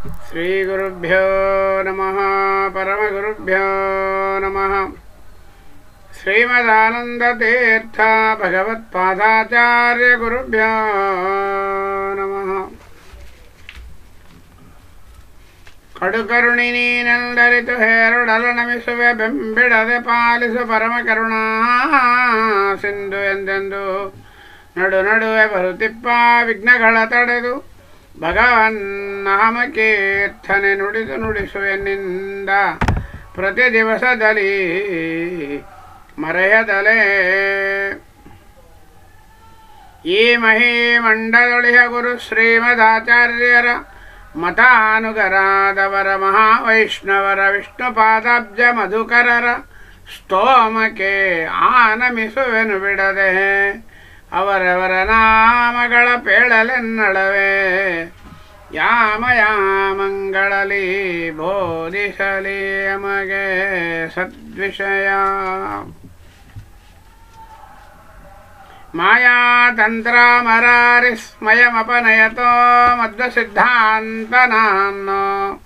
श्रीगुरुभ्यो नमः परमगुरुभ्यो नमः श्रीमदानन्दतीर्थ भगवत्पादाचार्यगुरुभ्यो नमः ಕಡುಕರುಣಿ ನೀನೆಂದರಿತು ಹೇರುಡಲು ನಮಿಸುವೆ ಬೆಂಬಿಡದೆ ಪಾಲಿಸು ಪರಮ ಕರುಣಾ ಸಿಂಧು ಎಂದೆಂದು ನಡು ನಡುವೆ ಬರುತ್ತಿಪ್ಪ ವಿಘ್ನಗಳ ತಡೆದು ಭಗವನ್ ನಾಮ ಕೀರ್ತನೆ ನುಡಿದು ನುಡಿಸುವೆನ್ನಿಂದ ಪ್ರತಿ ದಿವಸದಲ್ಲಿ ಮರೆಯದಲೇ ಈ ಮಹಿಮಂಡದೊಳಿಯ ಗುರು ಶ್ರೀಮದಾಚಾರ್ಯರ ಮತಾನುಗರಾದವರ ಮಹಾವೈಷ್ಣವರ ವಿಷ್ಣುಪಾದಾಬ್ಜ ಮಧುಕರರ ಸ್ತೋಮಕ್ಕೆ ಆನಮಿಸುವೆನು ಬಿಡದೆ ಅವರವರ ನಾಮಗಳ ಪೇಳಲೆನ್ನಳವೆ ಯಾಮ ಯಾಮಂಗಳಲಿ ಬೋಧಿಸಲಿ ಯಮಗೆ ಸದ್ವಿಷಯ ಮಾಯಾತಂತ್ರಮರಾರಿಸ್ಮಯಮಪನಯತೋ ಮಧ್ವಸಿದ್ಧಾಂತನಾನ್ನೋ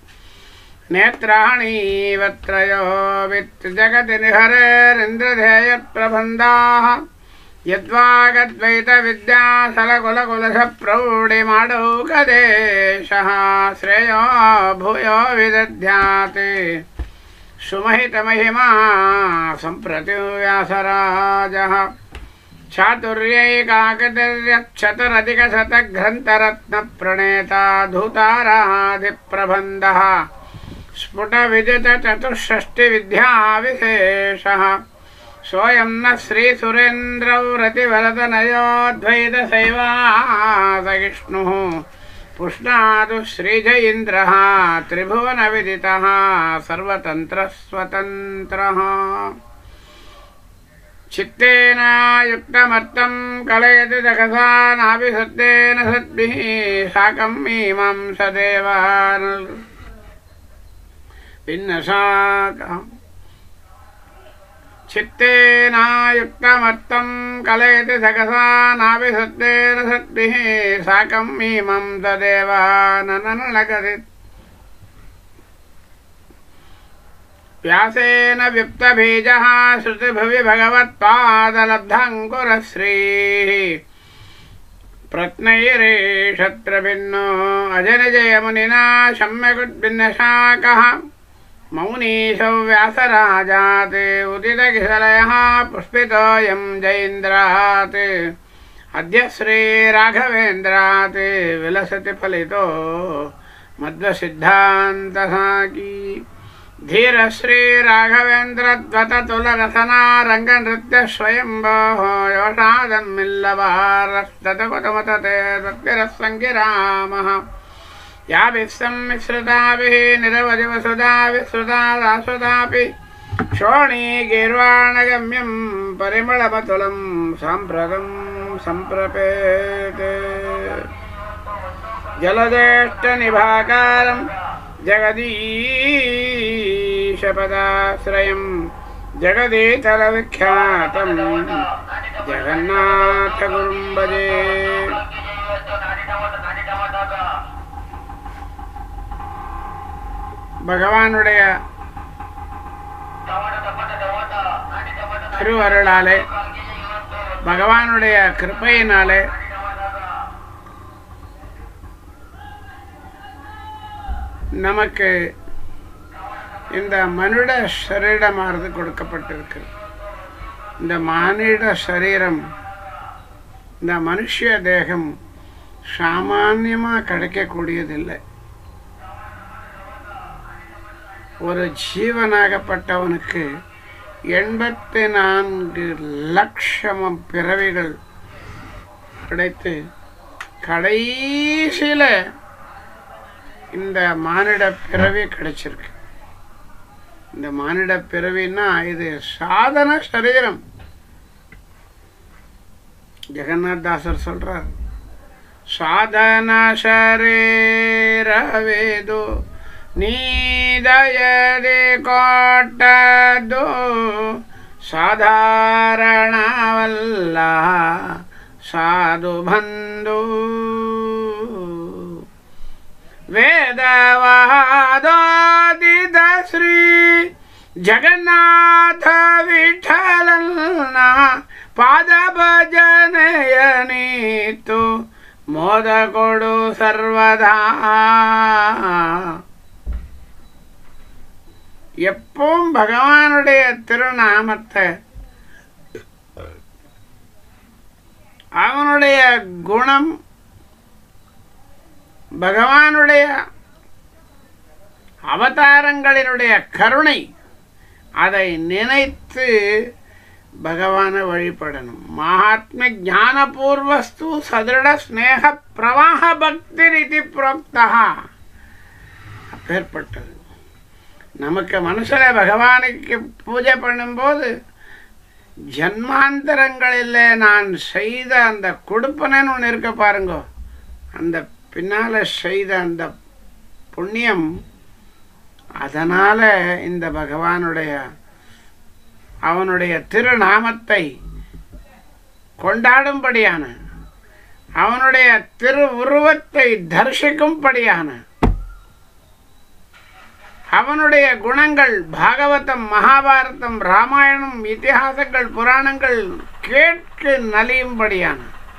ನೇತ್ರಾಣೀವತ್ರಯೋ ವಿತ್ ಜಗತಿ ನಿಹರೇರಿಂದ್ರಧೇಯತ್ಪ್ರಬಂಧಾः ಯದ್ವಾಗದ್ವೈತವಿದ್ಯಾಸಲಕುಲಕುಲಸ ಪ್ರೌಢಿಮಾಡೌಕದೇಶः ಶ್ರೇಯೋ ಭೂಯೋ ವಿದಧ್ಯಾತಿ ಸುಮಹಿತಮಹಿಮಾ सम्प्रति व्यासराजः चातुर्यैकाकतिर्यक्षतरधिकशतग्रन्थरत्नप्रणेता धूताराधिप्रबन्धः स्फुटविदितचतुष्षष्टिविद्याविशेषः सोऽयं न श्रीसुरेन्द्रौ रतिवरदनयोद्वैतसैवासहिष्णुः पुष्णातु श्रीजयीन्द्रः त्रिभुवनविदितः सर्वतन्त्रस्वतन्त्रः चित्तेन युक्तमर्थं कलयति जगसा नाभिसत्तेन सद्भिः साकं मीमां सदेवान् भिन्नशाकम् चित्तेन युक्तमर्थं कलयति सकसा नाभिसत्तेन सद्भिः साकं मीमं तदेव नननगति व्यासेन व्युक्तबीजः श्रुतिभुवि भगवत्पादलब्धाङ्कुरश्रीः प्रत्नैरेषत्रभिन्नो अजनिजयमुनिना सम्यकुद्भिन्नशाकः मौनीशौ व्यासराजात् उदितकिशलयः पुष्पितोऽयं जयीन्द्रात् अद्य श्रीराघवेन्द्रात् विलसति फलितो मध्वसिद्धान्तसाकी धीरश्रीराघवेन्द्रद्वततुलरसनारङ्गनृत्यस्वयम्भोः योषादन्मिल्लवारस्ततकुतमतते तत्तिरस्सङ्गिरामः याभिः सम्मिश्रिताभिः निरवधिवसुधा विश्रुता दासुतापि शोणीगीर्वाणगम्यं परिमळमतुलं साम्प्रतं सम्प्रपेते जलदेष्टनिभाकारं जगदीशपदाश्रयं जगदीतलविख्यातं जगन्नाथगुरुं भजे பகவானுடைய திருவருளாலே பகவானுடைய கிருப்பையினாலே நமக்கு இந்த மனித சரீரமானது கொடுக்கப்பட்டிருக்கு இந்த மானிட சரீரம் இந்த மனுஷ தேகம் சாமான்யமாக கிடைக்கக்கூடியதில்லை ஒரு ஜீவனாகப்பட்டவனுக்கு எண்பத்தி நான்கு லட்சம் பிறவிகள் கிடைத்து கடைசியில் இந்த மானிட பிறவி கிடைச்சிருக்கு இந்த மானிட பிறவின்னா இது சாதன சரீரம் ஜெகநாத் தாசர் சொல்றார் சாதன ಶರೀರವೇದು ನೀದಯದೆ ಕೊಟ್ಟದ್ದು ಸಾಧಾರಣವಲ್ಲ ಸಾಧು ಬಂಧು ವೇದ ವೇದವಾದೋದಿತ ಶ್ರೀ ಜಗನ್ನಾಥ ವಿಠಲನ ಪಾದ ಭಜನೆಯ ನೀತು ಮೋದ ಕೊಡು ಸರ್ವದಾ எப்பவும் பகவானுடைய திருநாமத்தை அவனுடைய குணம் பகவானுடைய அவதாரங்களினுடைய கருணை அதை நினைத்து பகவானை வழிபடணும் மகாத்ம ஞானபூர்வஸ்து சதிருட ஸ்நேக பிரவாக பக்தி ரீதி புரோக்தா அப்பேற்பட்டது நமக்கு மனசில் பகவானுக்கு பூஜை பண்ணும்போது ஜன்மாந்தரங்களில் நான் செய்த அந்த கொடுப்பனன்னு ஒன்று இருக்க பாருங்க அந்த பின்னால் செய்த அந்த புண்ணியம் அதனால் இந்த பகவானுடைய அவனுடைய திருநாமத்தை கொண்டாடும்படியான அவனுடைய திரு உருவத்தை தரிசிக்கும்படியான அவனுடைய குணங்கள் பாகவதம் மகாபாரதம் ராமாயணம் இதிகாசங்கள் புராணங்கள் கேட்கு நலியும்படியான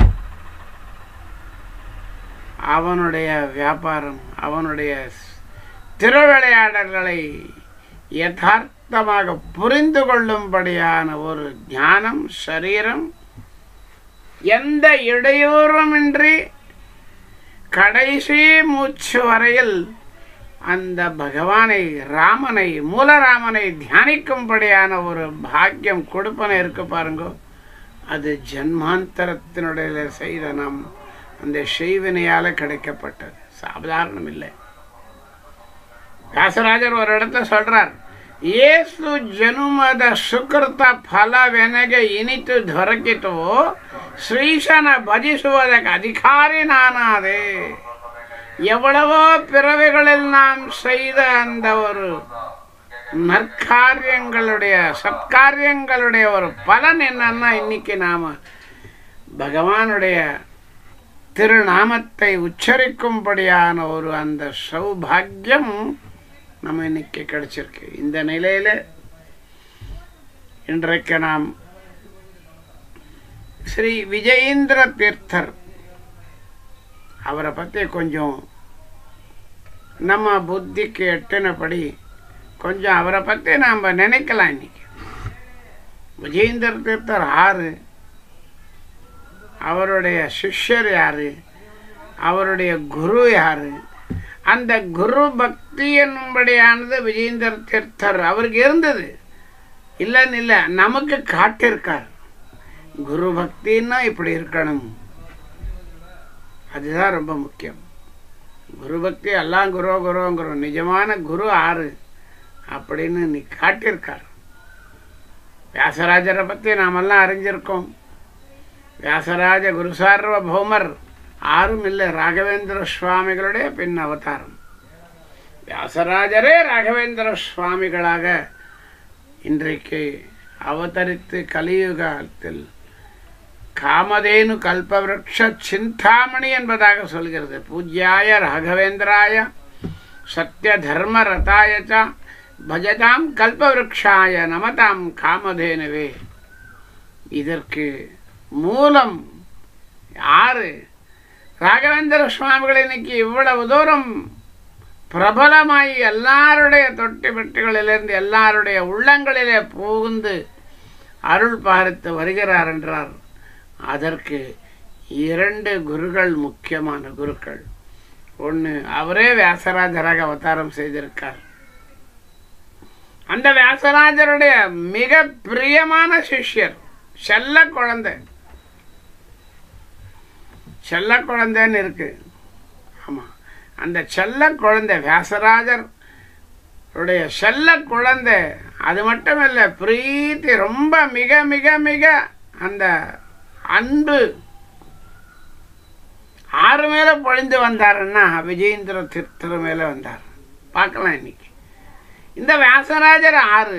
அவனுடைய வியாபாரம் அவனுடைய திருவிளையாடல்களை யதார்த்தமாக புரிந்து கொள்ளும்படியான ஒரு ஞானம் சரீரம் எந்த இடையூறுமின்றி கடைசி மூச்சு வரையில் அந்த பகவானை ராமனை மூலராமனை தியானிக்கும்படியான ஒரு பாக்கியம் கொடுப்பன இருக்கு பாருங்க அது ஜன்மாந்தரத்தினுடைய செய்த நாம் அந்த செய்வினையால் கிடைக்கப்பட்டது சாதாரணம் இல்லை ವ್ಯಾಸರಾಜರು ஒரு இடத்துல சொல்றார் ಏಸು ಜನುಮದ ಸುಕೃತ ಫಲವೆನಗೆ ಇನಿತು ದೊರಕಿತು ಶ್ರೀಶನ ಭಜಿಸುವುದಕ್ಕೆ ಅಧಿಕಾರಿ ನಾನಾದೆ எவ்வளவோ பிறவைகளில் நாம் செய்த அந்த ஒரு நற்காரியங்களுடைய சத்காரியங்களுடைய ஒரு பலன் என்னன்னா இன்னைக்கு நாம பகவானுடைய திருநாமத்தை உச்சரிக்கும்படியான ஒரு அந்த சௌபாகியம் நம்ம இன்னைக்கு கிடைச்சிருக்கு இந்த நிலையில இன்றைக்கு நாம் ஸ்ரீ விஜயேந்திர தீர்த்தர் அவரை பற்றி கொஞ்சம் நம்ம புத்திக்கு எட்டினபடி கொஞ்சம் அவரை பற்றி நாம் நினைக்கலாம் இன்னைக்கு விஜயேந்திர தீர்த்தர் ஆறு அவருடைய சிஷ்யர் யாரு அவருடைய குரு யாரு அந்த குரு பக்தி என்னும்படியானது விஜயேந்திர தீர்த்தர் அவருக்கு இருந்தது இல்லைன்னு இல்லை நமக்கு காட்டியிருக்கார் குரு பக்தின்னா இப்படி இருக்கணும் அதுதான் ரொம்ப முக்கியம் குரு பக்தி எல்லாம் குரு குருங்கிறோம் நிஜமான குரு ஆறு அப்படின்னு நீ காட்டியிருக்கார் வியாசராஜரை பற்றி நாமெல்லாம் அறிஞ்சிருக்கோம் வியாசராஜ குருசார்வ பௌமர் ஆறும் இல்லை ராகவேந்திர சுவாமிகளுடைய பின் அவதாரம் வியாசராஜரே ராகவேந்திர சுவாமிகளாக இன்றைக்கு அவதரித்து கலியுகத்தில் காமதேனு கல்பவருஷ சிந்தாமணி என்பதாக சொல்கிறது பூஜ்யாய ராகவேந்திராய சத்ய தர்ம ரதாய ச பஜதாம் கல்பவருஷாய நமதாம் காமதேனுவே இதற்கு மூலம் யாரு ராகவேந்திர சுவாமிகள் இன்னைக்கு இவ்வளவு தூரம் பிரபலமாய் எல்லாருடைய தொட்டி பெட்டிகளிலிருந்து எல்லாருடைய உள்ளங்களிலே புகுந்து அருள் பார்த்து வருகிறார் என்றார் அதற்கு இரண்டு குருகள் முக்கியமான குருக்கள் ஒன்று அவரே வியாசராஜராக அவதாரம் செய்திருக்கார் அந்த வியாசராஜருடைய மிக பிரியமான சிஷ்யர் செல்ல குழந்தை செல்ல குழந்தைன்னு இருக்கு ஆமாம் அந்த செல்ல குழந்தை வியாசராஜர் உடைய செல்ல குழந்தை அது மட்டும் இல்லை பிரீத்தி ரொம்ப மிக மிக மிக அந்த அன்பு ஆறு மேலே பொழிந்து வந்தாருன்னா விஜயேந்திர தீர்த்தர் மேலே வந்தார் பார்க்கலாம் இன்னைக்கு இந்த வியாசராஜர் ஆறு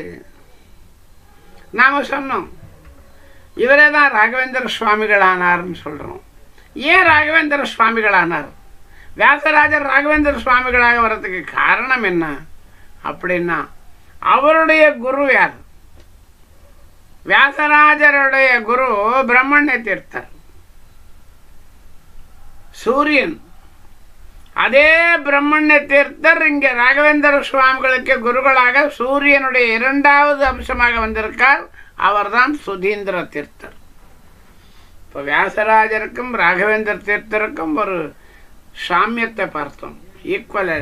நாம் சொன்னோம் இவரே தான் ராகவேந்திர சுவாமிகள் ஆனார்னு சொல்கிறோம் ஏன் ராகவேந்திர சுவாமிகள் ஆனார் வியாசராஜர் ராகவேந்திர சுவாமிகளாக வர்றதுக்கு காரணம் என்ன அப்படின்னா அவருடைய குரு யார் வியாசராஜருடைய குரு பிரம்மண்ய தீர்த்தர் சூரியன் அதே பிரம்மண்ய தீர்த்தர் இங்கே ராகவேந்திர சுவாமிகளுக்கு குருகளாக சூரியனுடைய இரண்டாவது அம்சமாக வந்திருக்கார் அவர்தான் சுதீந்திர தீர்த்தர் இப்போ வியாசராஜருக்கும் ராகவேந்திர தீர்த்தருக்கும் ஒரு சாமியத்தை பார்த்தோம் ஈக்குவல்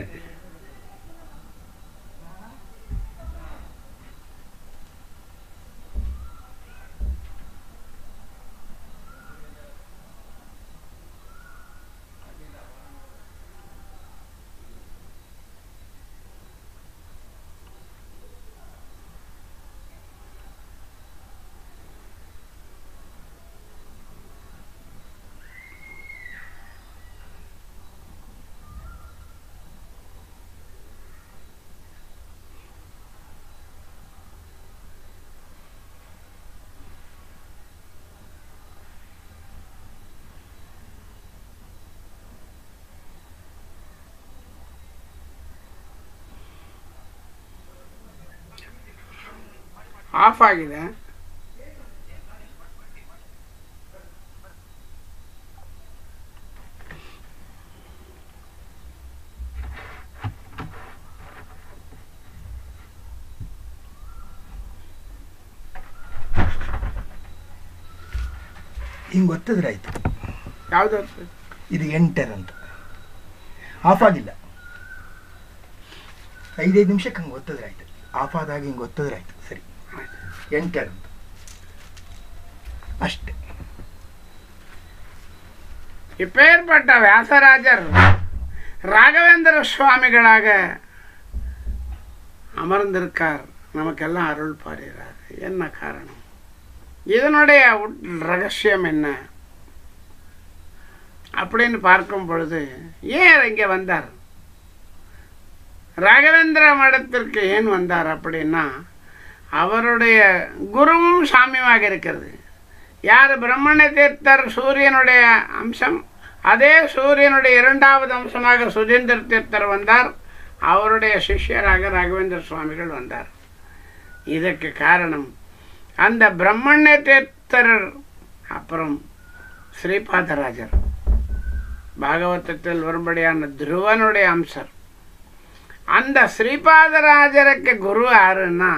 ಆಫ್ ಆಗಿದೆ ಹಿಂಗೆ ಒತ್ತಿದ್ರೆ ಆಯ್ತು ಯಾವುದು ಇದು ಎಂಟರ್ ಅಂತ ಆಫ್ ಆಗಿಲ್ಲ ಐದೈದು ನಿಮಿಷಕ್ಕೆ ಹಂಗೆ ಒತ್ತಿದ್ರೆ ಆಯ್ತು ಆಫ್ ಆದಾಗ ಹಿಂಗೆ ಒತ್ತಿದ್ರೆ ಆಯ್ತು ಸರಿ ಎಂಟರ್ ಅಂತ ಅಷ್ಟೇ இப்பேற்பட்ட வியாசராஜர் ராகவேந்திர சுவாமிகளாக அமர்ந்திருக்கார் நமக்கெல்லாம் அருள் பாடுகிறார் என்ன காரணம் இதனுடைய உட்- ரகசியம் என்ன அப்படின்னு பார்க்கும் பொழுது ஏன் இங்கே வந்தார் ராகவேந்திர மடத்திற்கு ஏன் வந்தார் அப்படின்னா அவருடைய குருவும் சாமியமாக இருக்கிறது யார் பிரம்மண தீர்த்தர் சூரியனுடைய அம்சம் அதே சூரியனுடைய இரண்டாவது அம்சமாக சுதேந்திர தீர்த்தர் வந்தார் அவருடைய சிஷ்யராக ராகவேந்திர சுவாமிகள் வந்தார் இதற்கு காரணம் அந்த பிரம்மண்ய தீர்த்தர் அப்புறம் ஸ்ரீபாதராஜர் பாகவதத்தில் வரும்படியான துருவனுடைய அம்சர் அந்த ஸ்ரீபாதராஜருக்கு குரு யாருன்னா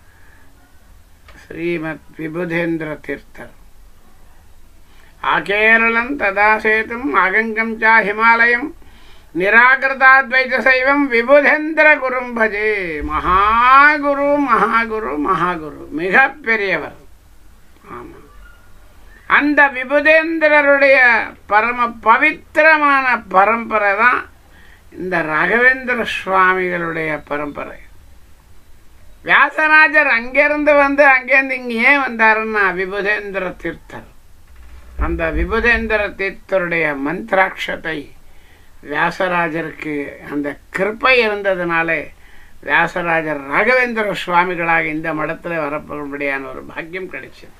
ஸ்ரீமத் விபுதேந்திர தீர்த்தர் ஆகேரளம் ததாசேதும் அகங்கம் சா ஹிமாலயம் நிராகிருதாத்வைத சைவம் விபுதேந்திர குரும் பஜே மகாகுரு மகாகுரு மகாகுரு மிக பெரியவர் ஆமாம் அந்த விபுதேந்திரருடைய பரம பவித்திரமான பரம்பரை தான் இந்த ராகவேந்திர சுவாமிகளுடைய பரம்பரை வியாசராஜர் அங்கிருந்து வந்து அங்கேருந்து இங்கே ஏன் வந்தாருன்னா விபுதேந்திர தீர்த்தர் அந்த விபுதேந்திர தீர்த்தருடைய மந்திராட்சத்தை வியாசராஜருக்கு அந்த கிருப்பை இருந்ததுனாலே வியாசராஜர் ராகவேந்திர சுவாமிகளாக இந்த மடத்தில் வரப்படும்படியான ஒரு பாக்கியம் கிடைச்சது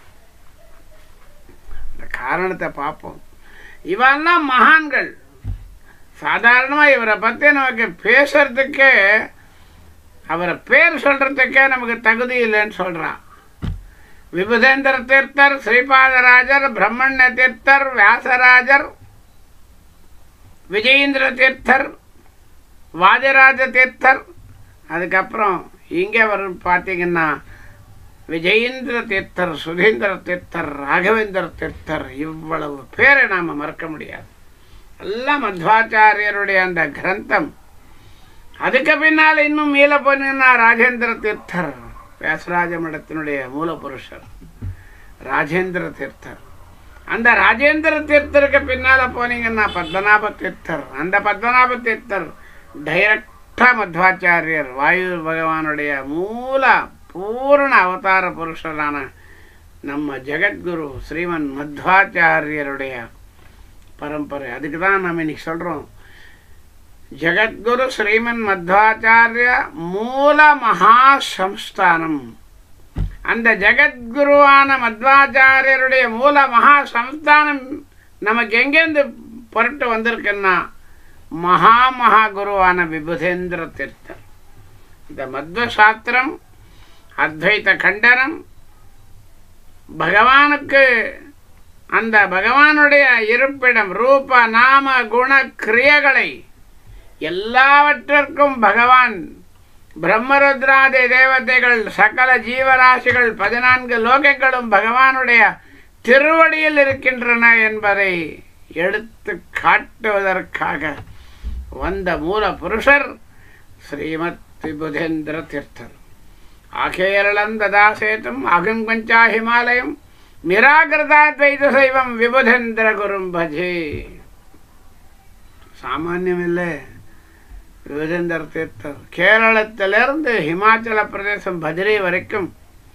அந்த காரணத்தை பார்ப்போம் இவெல்லாம் மகான்கள் சாதாரணமாக இவரை பற்றி நமக்கு பேசுறதுக்கே அவரை பேர் சொல்றதுக்கே நமக்கு தகுதி இல்லைன்னு சொல்றான் விபுதேந்திர தீர்த்தர் ஸ்ரீபாதராஜர் பிரம்மண்ய தீர்த்தர் வியாசராஜர் விஜயேந்திர தீர்த்தர் வாதிராஜ தீர்த்தர் அதுக்கப்புறம் இங்கே வரும் பார்த்தீங்கன்னா விஜயேந்திர தீர்த்தர் சுதேந்திர தீர்த்தர் ராகவேந்திர தீர்த்தர் இவ்வளவு பேரை நாம் மறக்க முடியாது எல்லாம் மಧ್ವಾಚಾರ್ಯருடைய அந்த கிரந்தம் அதுக்கு பின்னால் இன்னும் மீள போனீங்கன்னா ராஜேந்திர தீர்த்தர் வியாசராஜ மடத்தினுடைய மூலபுருஷர் ராஜேந்திர தீர்த்தர் அந்த ராஜேந்திர தீர்த்தருக்கு பின்னால போனீங்கன்னா பத்மநாப தீர்த்தர் அந்த பத்மநாப தீர்த்தர் டைரக்டா மಧ್ವಾಚಾರ್யர் வாயு பகவானுடைய மூல பூர்ண அவதார புருஷரான நம்ம ஜெகத்குரு ஸ்ரீமன் மಧ್ವಾಚಾರ್யருடைய பரம்பரை அதுக்கு தான் நம்ம இன்னைக்கு சொல்றோம் ஜெகத்குரு ஸ்ரீமன் மத்வாச்சாரிய மூல மகா சம்ஸ்தானம் அந்த ஜெகத்குருவான மத்வாச்சாரியருடைய மூல மகா சம்ஸ்தானம் நமக்கு எங்கேருந்து புரட்டு வந்திருக்குன்னா மகா மகா குருவான விபுதேந்திர தீர்த்தர் இந்த மத்வ சாஸ்திரம் அத்வைத கண்டனம் பகவானுக்கு அந்த பகவானுடைய இருப்பிடம் ரூப நாம குண கிரியைகளை எல்லாவற்றிற்கும் பகவான் பிரம்மருத்ராதி தேவதைகள் சகல ஜீவராசிகள் பதினான்கு லோகங்களும் பகவானுடைய திருவடியில் இருக்கின்றன என்பதை எடுத்து காட்டுவதற்காக வந்த மூல புருஷர் ஸ்ரீமத் விபுதேந்திர தீர்த்தர் ஆகேரளம் ததாசேட்டும் அகங்கஞ்சா ஹிமாலயம் நிராகிருதாத்வைத சைவம் விபுதேந்திர குரும் பஜே சாமானியமில்லை விபுதேந்தர் தீர்த்தர் கேரளத்திலிருந்து ஹிமாச்சல பிரதேசம் பத்ரி வரைக்கும்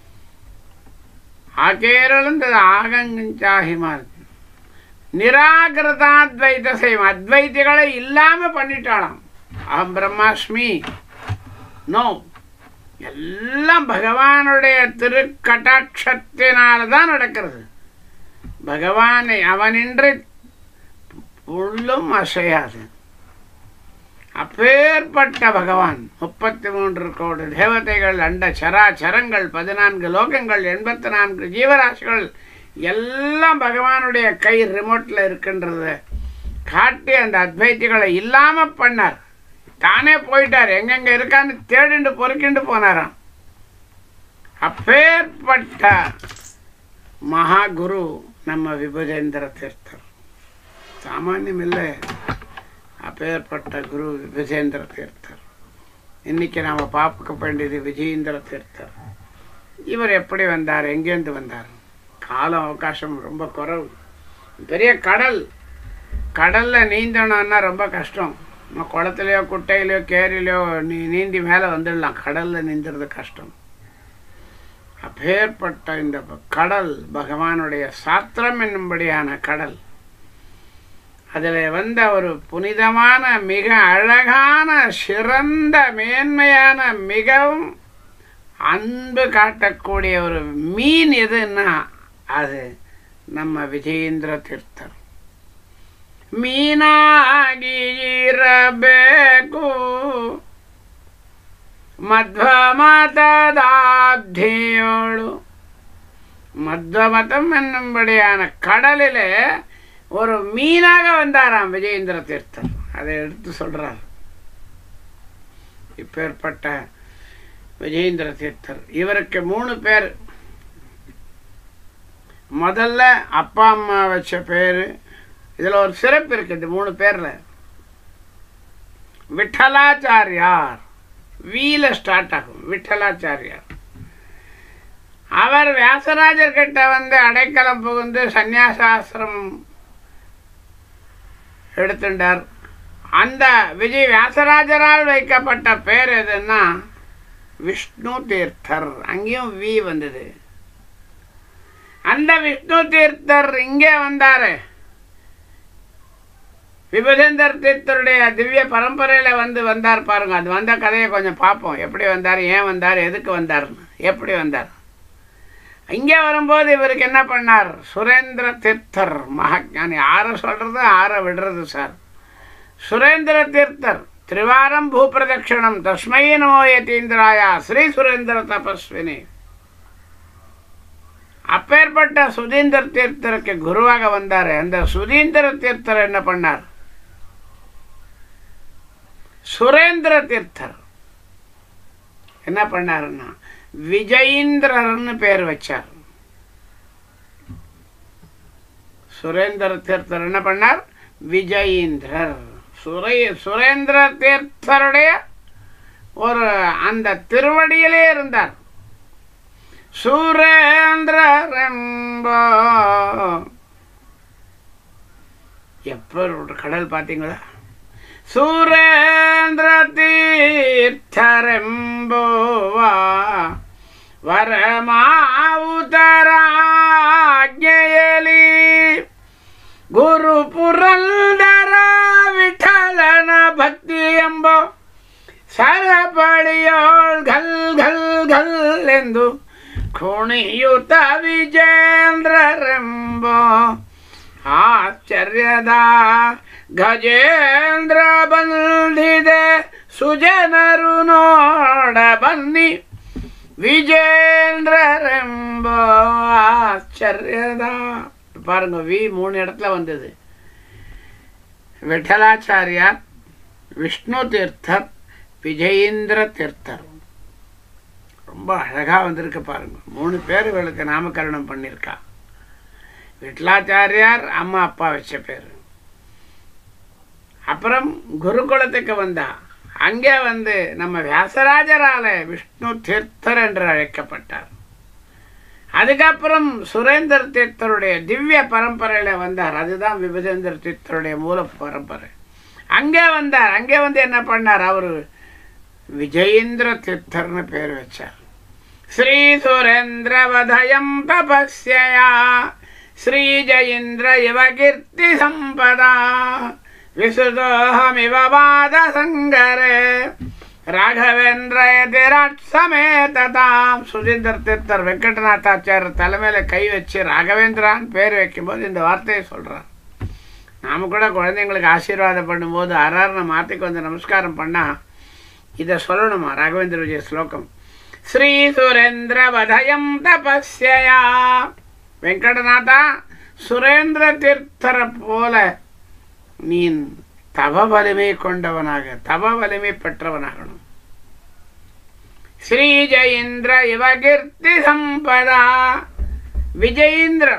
ஆகேரளம் ஆகங்கஞ்சா ஹிமாலயம் நிராகிருதாத்வைத சைவம் அத்வைத்திகளை இல்லாம பண்ணிட்டாளாம் அகம் பிரம்மாஸ்மி நோ எல்லாம் பகவானுடைய திருக்கட்டாட்சத்தினால தான் நடக்கிறது பகவானை அவனின்றி உள்ளும் அசையாது அப்பேற்பட்ட பகவான் முப்பத்தி மூன்று கோடி தேவதைகள் அண்ட சராச்சரங்கள் பதினான்கு லோகங்கள் எண்பத்தி நான்கு ஜீவராசிகள் எல்லாம் பகவானுடைய கை ரிமோட்ல இருக்கின்றது காட்டி அந்த அத்வைத்திகளை இல்லாம பண்ணார் தானே போயிட்டார் எங்கெங்க இருக்கான்னு தேடிண்டு பொறுக்கிண்டு போனாராம் அப்பேற்பட்ட மகா குரு நம்ம விபுதேந்திர தீர்த்தர் சாமானியம் இல்லை அப்பேற்பட்ட குரு விபுதேந்திர தீர்த்தர் இன்னைக்கு நாம பார்க்க வேண்டியது விஜயேந்திர தீர்த்தர் இவர் எப்படி வந்தார் எங்கேருந்து வந்தார் காலம் அவகாசம் ரொம்ப குறைவு பெரிய கடல் கடல்ல நீந்தணும்னா ரொம்ப கஷ்டம் நம்ம குளத்துலையோ குட்டையிலையோ கேரிலையோ நீ நீந்தி மேலே வந்துடலாம் கடல்ல நீந்துறது கஷ்டம் அப்பேற்பட்ட இந்த கடல் பகவானுடைய சாத்திரம் என்னும்படியான கடல் அதில் வந்த ஒரு புனிதமான மிக அழகான சிறந்த மேன்மையான மிகவும் அன்பு காட்டக்கூடிய ஒரு மீன் எதுன்னா அது நம்ம விஜயேந்திர தீர்த்தர் ಮೀನಾಗಿ ಇರಬೇಕು ಮಧ್ವ மததாப்தியோடு மத்வ மதம் என்னும்படியான கடலில் ஒரு மீனாக வந்தாராம் விஜயேந்திர தீர்த்தர் அதை எடுத்து சொல்றார் இப்பேற்பட்ட விஜயேந்திர தீர்த்தர் இவருக்கு மூணு பேர் முதல்ல அப்பா அம்மா வச்ச பேரு இதுல ஒரு சிறப்பு இருக்கு இந்த மூணு பேர்ல விட்டலாச்சாரியார் வீல ஸ்டார்ட் ஆகும் விட்டலாச்சாரியார் அவர் வியாசராஜர் கிட்ட வந்து அடைக்கலம் புகுந்து சந்நியாசாசிரம் எடுத்துட்டார் அந்த விஜய் வியாசராஜரால் வைக்கப்பட்ட பேர் எதுன்னா விஷ்ணு தீர்த்தர் அங்கேயும் வி வந்தது அந்த விஷ்ணு தீர்த்தர் இங்கே வந்தாரு விபதேந்தர் தீர்த்தருடைய திவ்ய பரம்பரையில வந்து வந்தார் பாருங்க அது வந்த கதையை கொஞ்சம் பார்ப்போம் எப்படி வந்தார் ஏன் வந்தார் எதுக்கு வந்தார்னு எப்படி வந்தார் இங்கே வரும்போது இவருக்கு என்ன பண்ணார் சுரேந்திர தீர்த்தர் மகாஞானி ஆற சொல்றது ஆற விடுறது சார் சுரேந்திர தீர்த்தர் திரிவாரம் பூப்பிரதட்சிணம் தஸ்மை நமோ யதீந்திராயா ஸ்ரீ சுரேந்திர தபஸ்வினி அப்பேற்பட்ட சுதீந்திர தீர்த்தருக்கு குருவாக வந்தார் அந்த சுதீந்திர தீர்த்தர் என்ன பண்ணார் சுரேந்திர தீர்த்தர் என்ன பண்ணாருன்னா விஜயீந்திரர்னு பேர் வச்சார் சுரேந்திர தீர்த்தர் என்ன பண்ணார் விஜயீந்திரர் சுரை சுரேந்திர தீர்த்தருடைய ஒரு அந்த திருவடியிலே இருந்தார் சுரேந்திர ரெம்போ எப்ப ஒரு கடல் பார்த்தீங்களா ಸುರೇಂದ್ರ ತೀರ್ಥರೆಂಬುವ ವರಮಾವುತರಾಜ್ಞೆಯಲಿ ಗುರು ಪುರಂದರ ವಿಠಲನ ಭಕ್ತಿ ಎಂಬ ಸರಪಳಿಯೋಳ್ ಘಲ್ ಘಲ್ ಘಲ್ ಎಂದು ಕುಣಿಯುತ ವಿಜೇಂದ್ರರೆಂಬ ಆಶ್ಚರ್ಯದ ಗಜೇಂದ್ರ ಬಂದಿದೆ ಸುಜನರು ನೋಡ ಬನ್ನಿ விஜேந்திரரெம்ப ஆச்சரியதா பாருங்க வி மூணு இடத்துல வந்தது விட்டலாச்சாரியார் விஷ்ணு தீர்த்தர் விஜயேந்திர தீர்த்தர் ரொம்ப அழகா வந்திருக்கு பாருங்க மூணு பேர் இவளுக்கு நாமகரணம் பண்ணியிருக்கா விட்டலாச்சாரியார் அம்மா அப்பா வச்ச பேர் அப்புறம் குருகுலத்துக்கு வந்தா அங்கே வந்து நம்ம வியாசராஜரால விஷ்ணு தீர்த்தர் என்று அழைக்கப்பட்டார் அதுக்கப்புறம் சுரேந்தர் தீர்த்தருடைய திவ்ய பரம்பரையில வந்தார் அதுதான் விபஜேந்திர தீர்த்தருடைய மூல பரம்பரை அங்கே வந்தார் அங்கே வந்து என்ன பண்ணார் அவர் விஜயேந்திர தீர்த்தர்னு பேர் வச்சார் ஸ்ரீ சுரேந்திர வதயம் தபஸ்யா ஸ்ரீ ஜயேந்திர இவ கீர்த்தி சம்பதா விசுதோஹமிவ வாத சங்கரே ராகவேந்திர எதிராட் சமேததாம் சுதீந்தர் தீர்த்தர் வெங்கடநாத்தாச்சாரியர் தலைமையில கை வச்சு ராகவேந்திரான்னு பேர் வைக்கும்போது இந்த வார்த்தையை சொல்றார் நாம கூட குழந்தைங்களுக்கு ஆசீர்வாதம் பண்ணும்போது அறாரண மாத்திக்கு வந்து நமஸ்காரம் பண்ணா இதை சொல்லணுமா ராகவேந்திர விஜய ஸ்லோகம் ஸ்ரீ சுரேந்திர வதயம் தபஸ்யா வெங்கடநாதா சுரேந்திர தீர்த்தரை போல நீ தவ வலிமை கொண்டவனாக தவ வலிமை பெற்றவனாகணும் ஸ்ரீ ஜெயேந்திர இவ கீர்த்தி சம்பதா விஜயேந்திர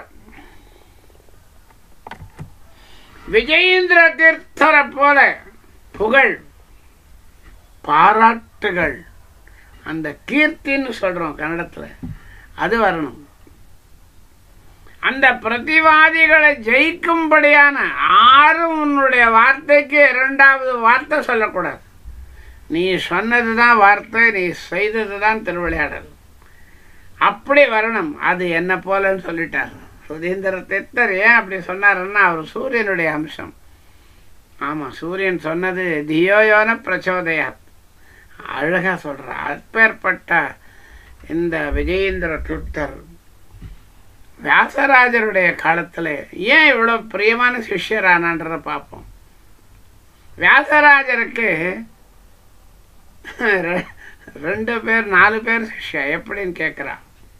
விஜயேந்திர தீர்த்தரை போல புகழ் பாராட்டுகள் அந்த கீர்த்தின்னு சொல்றோம் கன்னடத்துல அது வரணும் அந்த பிரதிவாதிகளை ஜெயிக்கும்படியான ஆறும் உன்னுடைய வார்த்தைக்கு இரண்டாவது வார்த்தை சொல்லக்கூடாது நீ சொன்னது தான் வார்த்தை நீ செய்தது தான் திருவிளையாடல் அப்படி வரணும் அது என்ன போலன்னு சொல்லிட்டார் சுதீந்திர தித்தர் ஏன் அப்படி சொன்னாருன்னா அவர் சூரியனுடைய அம்சம் ஆமாம் சூரியன் சொன்னது தியோயோன பிரச்சோதயாத் அழகா சொல்கிறார் அப்பேற்பட்ட இந்த விஜயேந்திர துத்தர் வியாசராஜருடைய காலத்தில் ஏன் இவ்வளோ பிரியமான சிஷ்யரானான்றத பார்ப்போம் வியாசராஜருக்கு ரெ- ரெண்டு பேர் நாலு பேர் சிஷ்யா எப்படின்னு கேட்குறா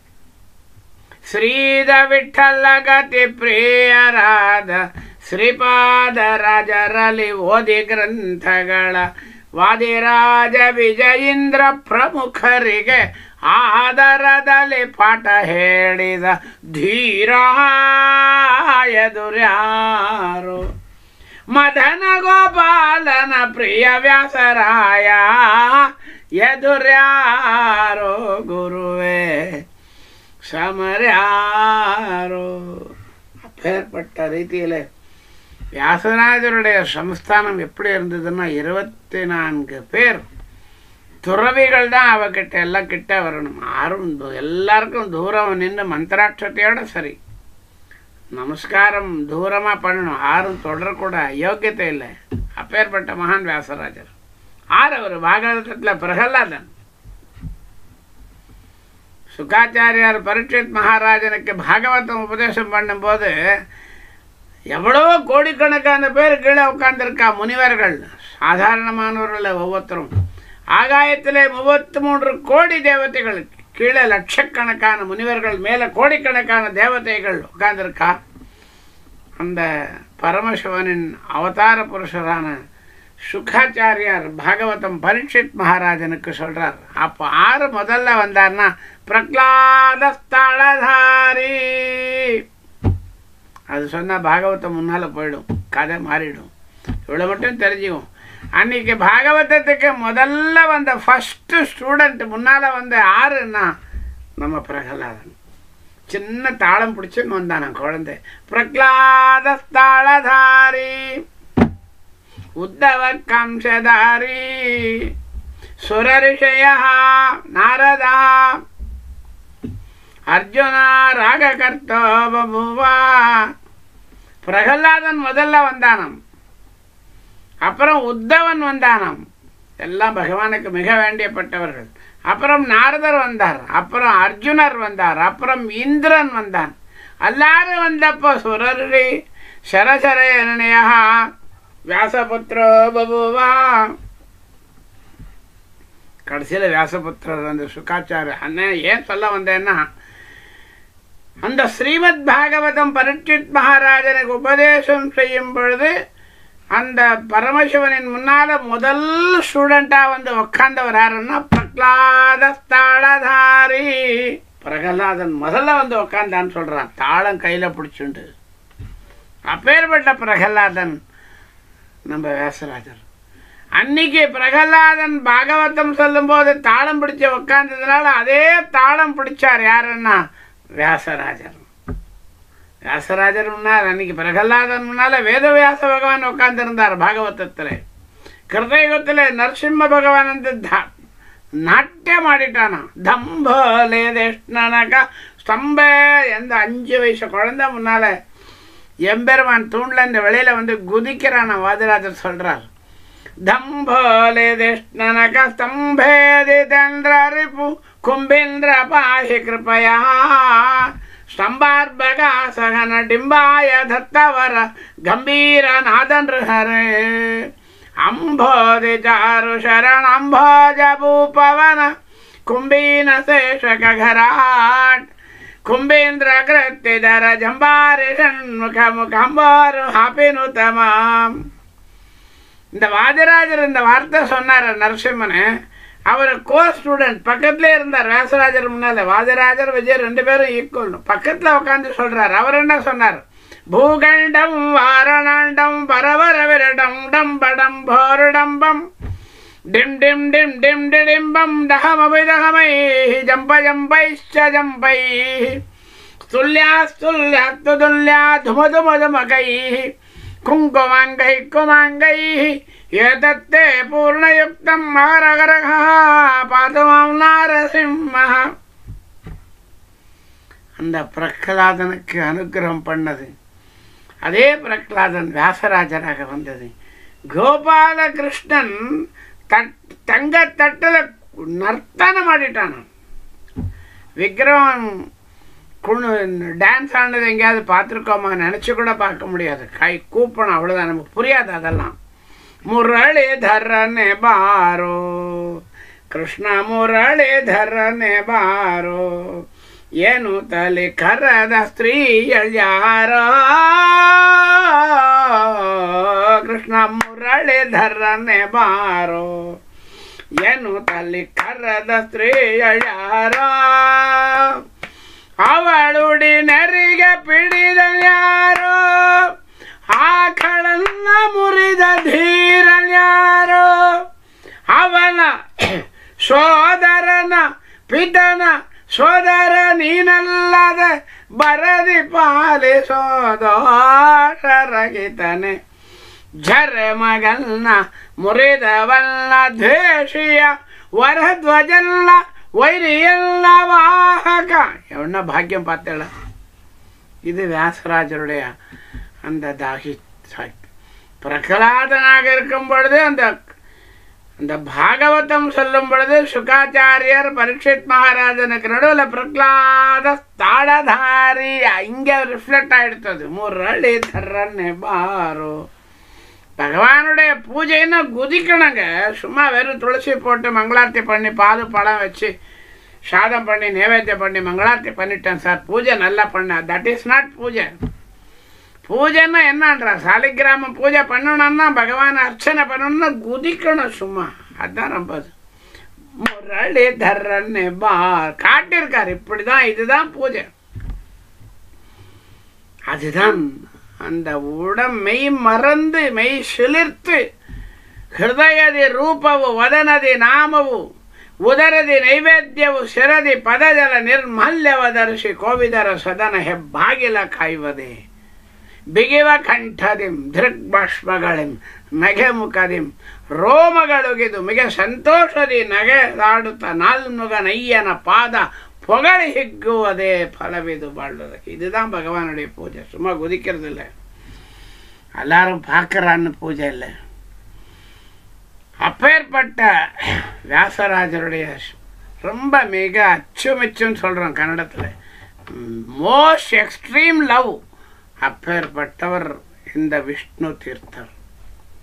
ಶ್ರೀದ ವಿಠಲ ಗತಿ ಪ್ರಿಯರಾದ ಶ್ರೀಪಾದ ರಾಜರಲ್ಲಿ ಓದಿ ಗ್ರಂಥಗಳ ವಾದಿರಾಜ ವಿಜಯೇಂದ್ರ ಪ್ರಮುಖರಿಗೆ ಆದರದಲ್ಲಿ ಪಾಠ ಹೇಳಿದ ಧೀರ ಎದುರ್ಯಾರು ಮದನ ಗೋಪಾಲನ ಪ್ರಿಯ ವ್ಯಾಸರಾಯ ಎದುರ್ಯಾರೋ ಗುರುವೇ சமராரோ அப்பேற்பட்ட ரீதியில் வியாசராஜருடைய சமஸ்தானம் எப்படி இருந்ததுன்னா இருபத்தி நான்கு பேர் துறவிகள் தான் அவகிட்ட எல்லாம் கிட்ட வரணும் யாரும் து- எல்லாருக்கும் தூரம் நின்று மந்திராட்சத்தையோட சரி நமஸ்காரம் தூரமாக பண்ணணும் யாரும் தொடரக்கூட யோக்கியத்தை இல்லை அப்பேற்பட்ட மகான் வியாசராஜர் ஆறு அவர் பாகவதத்தில் பிரகலாதன் சுகாச்சாரியார் பரீட்சித் மகாராஜனுக்கு பாகவதம் உபதேசம் பண்ணும்போது எவ்வளவோ கோடிக்கணக்கான பேர் கீழே உட்கார்ந்திருக்கா முனிவர்கள் சாதாரணமானவர்கள் ஒவ்வொருத்தரும் ஆகாயத்திலே முப்பத்தி மூன்று கோடி தேவதைகள் கீழே லட்சக்கணக்கான முனிவர்கள் மேலே கோடிக்கணக்கான தேவதைகள் உட்கார்ந்திருக்கா அந்த பரமசிவனின் அவதார புருஷரான சுகாச்சாரியார் பாகவதம் பரீட்சித் மகாராஜனுக்கு சொல்றார் அப்போ ஆறு முதல்ல வந்தார்னா பிரகலாத ஸ்தலதாரி அது சொன்னா பாகவதம் முன்னால போயிடும் கதை மாறிடும் இவ்வளோ மட்டும் தெரிஞ்சுக்கும் அன்னைக்கு பாகவதத்துக்கு முதல்ல வந்த ஃபர்ஸ்ட் ஸ்டூடெண்ட் முன்னால வந்த ஆறுன்னா நம்ம பிரகலாதன் சின்ன தாளம் பிடிச்சுன்னு வந்தான குழந்தை பிரகலாத ஸ்தலதாரி உத்தவ கம்சதாரி சுரரிஷய நாரதா அர்ஜுன ராககர்த்தோ பபுவா பிரகலாதன் முதல்ல வந்தானாம் அப்புறம் உத்தவன் வந்தானாம் எல்லாம் பகவானுக்கு மிக வேண்டியப்பட்டவர்கள் அப்புறம் நாரதர் வந்தார் அப்புறம் அர்ஜுனர் வந்தார் அப்புறம் இந்திரன் வந்தான் எல்லாரும் வந்தப்போ சுரரி சரசர என்னையா வியாசபுத்திரோ பபுவா கடைசியில் வியாசபுத்திரர் அந்த சுக்காச்சார அண்ணன் ஏன் சொல்ல வந்தேன்னா அந்த ஸ்ரீமத் பாகவதம் பரீட்சித் மகாராஜனுக்கு உபதேசம் செய்யும் பொழுது அந்த பரமசிவனின் முன்னால முதல் ஸ்டூடெண்டா வந்து உட்கார்ந்தவர் யாருன்னா பிரகலாத தாளதாரி பிரகலாதன் முதல்ல வந்து உட்கார்ந்தான்னு சொல்றான் தாளம் கையில பிடிச்சுண்டு அப்பேற்பட்ட பிரகலாதன் நம்ம வேசராஜர் அன்னைக்கு பிரகலாதன் பாகவதம் சொல்லும்போது தாளம் பிடிச்சு உட்கார்ந்ததுனால அதே தாளம் பிடிச்சார் யாருன்னா வியாசராஜர் வியாசராஜர் முன்னால் அன்னைக்கு பிரகலாதன் முன்னால வேதவியாச பகவான் உட்கார்ந்திருந்தார் பாகவதத்தில் கிருதயுகத்தில் நரசிம்ம பகவான் வந்து த- நாட்டியம் ஆடிட்டானா தம்போலே தேஷ்ணனக ஸ்தம்ப எந்த அஞ்சு வயசு குழந்தை முன்னால எம்பெருமான் தூண்ல இந்த வெளியில வந்து குதிக்கிறான வாதிராஜர் சொல்றார் தம்போலே தேஷ்ணனக ஸ்தம்பேதிதேந்திர ரிபு கும்பேந்திர பாஹி கிருபயா ஸ்தம்பார்பக சகன டிம்பாய தத்தவர கம்பீர நாதன் ஹரே ಅಂಬೋಧಿ ಚಾರು ಶರಣ ಅಂಬೋಜ ಭೂಪವನ ಕುಂಬೀನ ಶೇಷಕ ಘರಾಟ್ ಕುಂಬೇಂದ್ರ ಕೃತ್ಯಧರ ಜಂಬಾರಿ ಷಣ್ಮುಖ ಮುಖಂಬಾರು ಹಾಪಿನು ತಮಾம் இந்த வாதிராஜர் இந்த வார்த்தை சொன்னார் நரசிம்மனு அவர் கோ ஸ்டூடெண்ட் பக்கத்துலேயே இருந்தார் வேசராஜர் முன்னால வாதிராஜர் விஜய் ரெண்டு பேரும் ஈக்குவல் பக்கத்தில் உட்காந்து சொல்றார் அவர் என்ன சொன்னார் பூகண்டம் வாரணாண்டம் பரவர விரடம் டம்படம் போருடம்பம் டிம் டிம் டிம் டிம் டிடிம்பம் டகமபிதகமை ஜம்ப ஜம்பைச்ச ஜம்பை స్తుల్యాస్తుల్యాత్తు తుల్యా ధుమధుమధుమకై కుంకుమాంగై కుమాంగై ఏతత్తే పూర్ణయుక్తం హరహరహ పాదమాం నారసింహ அந்த பிரகலாதனுக்கு அனுகிரகம் பண்ணது அதே பிரகலாதன் வியாசராஜராக வந்தது கோபாலகிருஷ்ணன் தட் தங்க தட்டில் நர்த்தனம் ஆடிட்டான் விக்ரம் குழு டான்ஸ் ஆனது எங்கேயாவது பார்த்துருக்கோமா நினச்சி கூட பார்க்க முடியாது கை கூப்பணும் அவ்வளோதான் நமக்கு புரியாது அதெல்லாம் ಮುರಳೀಧರನೆ ಬಾರೋ ಕೃಷ್ಣ ಮುರಳೀಧರನೆ ಬಾರೋ ಏನು ತಲೆ ಕರದ ಸ್ತ್ರೀಯಳ್ಯಾರೋ ಕೃಷ್ಣ ಮುರಳೀಧರನೆ ಬಾರೋ ಏನು ತಲೆ ಕರದ ಸ್ತ್ರೀಯಳ್ಯಾರೋ ಅವಳುಡಿ ನೆರಿಗೆ ಪಿಡಿದಳ್ಯಾರೋ ಆಕಳನ್ನ ಮುರಿದ ಧೀರನ್ಯಾರೋ ಅವನ ಸೋದರನ ಪಿತನ ಸೋದರ ನೀನಲ್ಲದ ಬರದಿ ಪಾಲಿಸೋದೋಷರಗಿತನೆ ಜರೆ ಮಗನ್ನ ಮುರಿದವಲ್ಲ ದ್ವೇಷಿಯ ವರಧ್ವಜಲ್ಲ வைரியல்ல வாகக என்ன பாக்கியம் பார்த்தேள இது வியாசராஜருடைய அந்த தாகி சாக்- பிரகலாதனாக இருக்கும் பொழுது அந்த அந்த பாகவதம் சொல்லும் பொழுது சுகாச்சாரியர் பரீட்சித் மகாராஜனுக்கு நடுவில் பிரகலாத தாடதாரி இங்கே ரிஃப்ளெக்ட் ஆயிடுத்தது முரளி தர்றன்னு பாரோ பகவானுடைய பூஜைன்னா குதிக்கணுங்க சும்மா வெறும் துளசி போட்டு மங்களார்த்தி பண்ணி பால் பழம் வச்சு சாதம் பண்ணி நைவேத்தியம் பண்ணி மங்களார்த்தி பண்ணிட்டேன் சார் பூஜை நல்லா பண்ணேன் தட் இஸ் நாட் பூஜை பூஜைன்னா என்னன்றா சாலிகிராமம் பூஜை பண்ணணும்னா பகவான் அர்ச்சனை பண்ணணும்னா குதிக்கணும் சும்மா அதான் ரொம்ப இது. முரளி தர்றன்னு பா காட்டியிருக்கார் இப்படிதான் இதுதான் பூஜை அதுதான் அந்த உடம் மெய் மறந்து மெய் சிலிர்த்து ಹೃದಯದಿ ರೂಪವು ವದನದಿ ನಾಮವು ಉದರದಿ ನೈವೇದ್ಯವು ಶಿರದಿ ಪದಜಲ ನಿರ್ಮಲ್ಯವ ಧರಿಸಿ ಕೋವಿದರ ಸದನ ಹೆಬ್ಬಾಗಿಲ ಕಾಯುವುದೇ ಬಿಗಿವ ಕಂಠದಿಂ ದೃಗ್ಬಾಷ್ಪಗಳಿಂ ನಗೆ ಮುಖದಿಂ ರೋಮಗಳುಗಿದು ಮಿಗ ಸಂತೋಷದಿ ನಗೆದಾಡುತ್ತ ನಾಲ್ನುಗ ನಯ್ಯನ ಪಾದ புகழ் ஹிக்குவதே பலவிது வாழ்வது இதுதான் பகவானுடைய பூஜை சும்மா குதிக்கிறது இல்லை எல்லாரும் பார்க்கறான்னு பூஜை இல்லை அப்பேற்பட்ட வியாசராஜருடைய ரொம்ப மிக அச்சுமெச்சுன்னு சொல்கிறோம் கன்னடத்தில் மோஸ்ட் எக்ஸ்ட்ரீம் லவ் அப்பேற்பட்டவர் இந்த விஷ்ணு தீர்த்தர்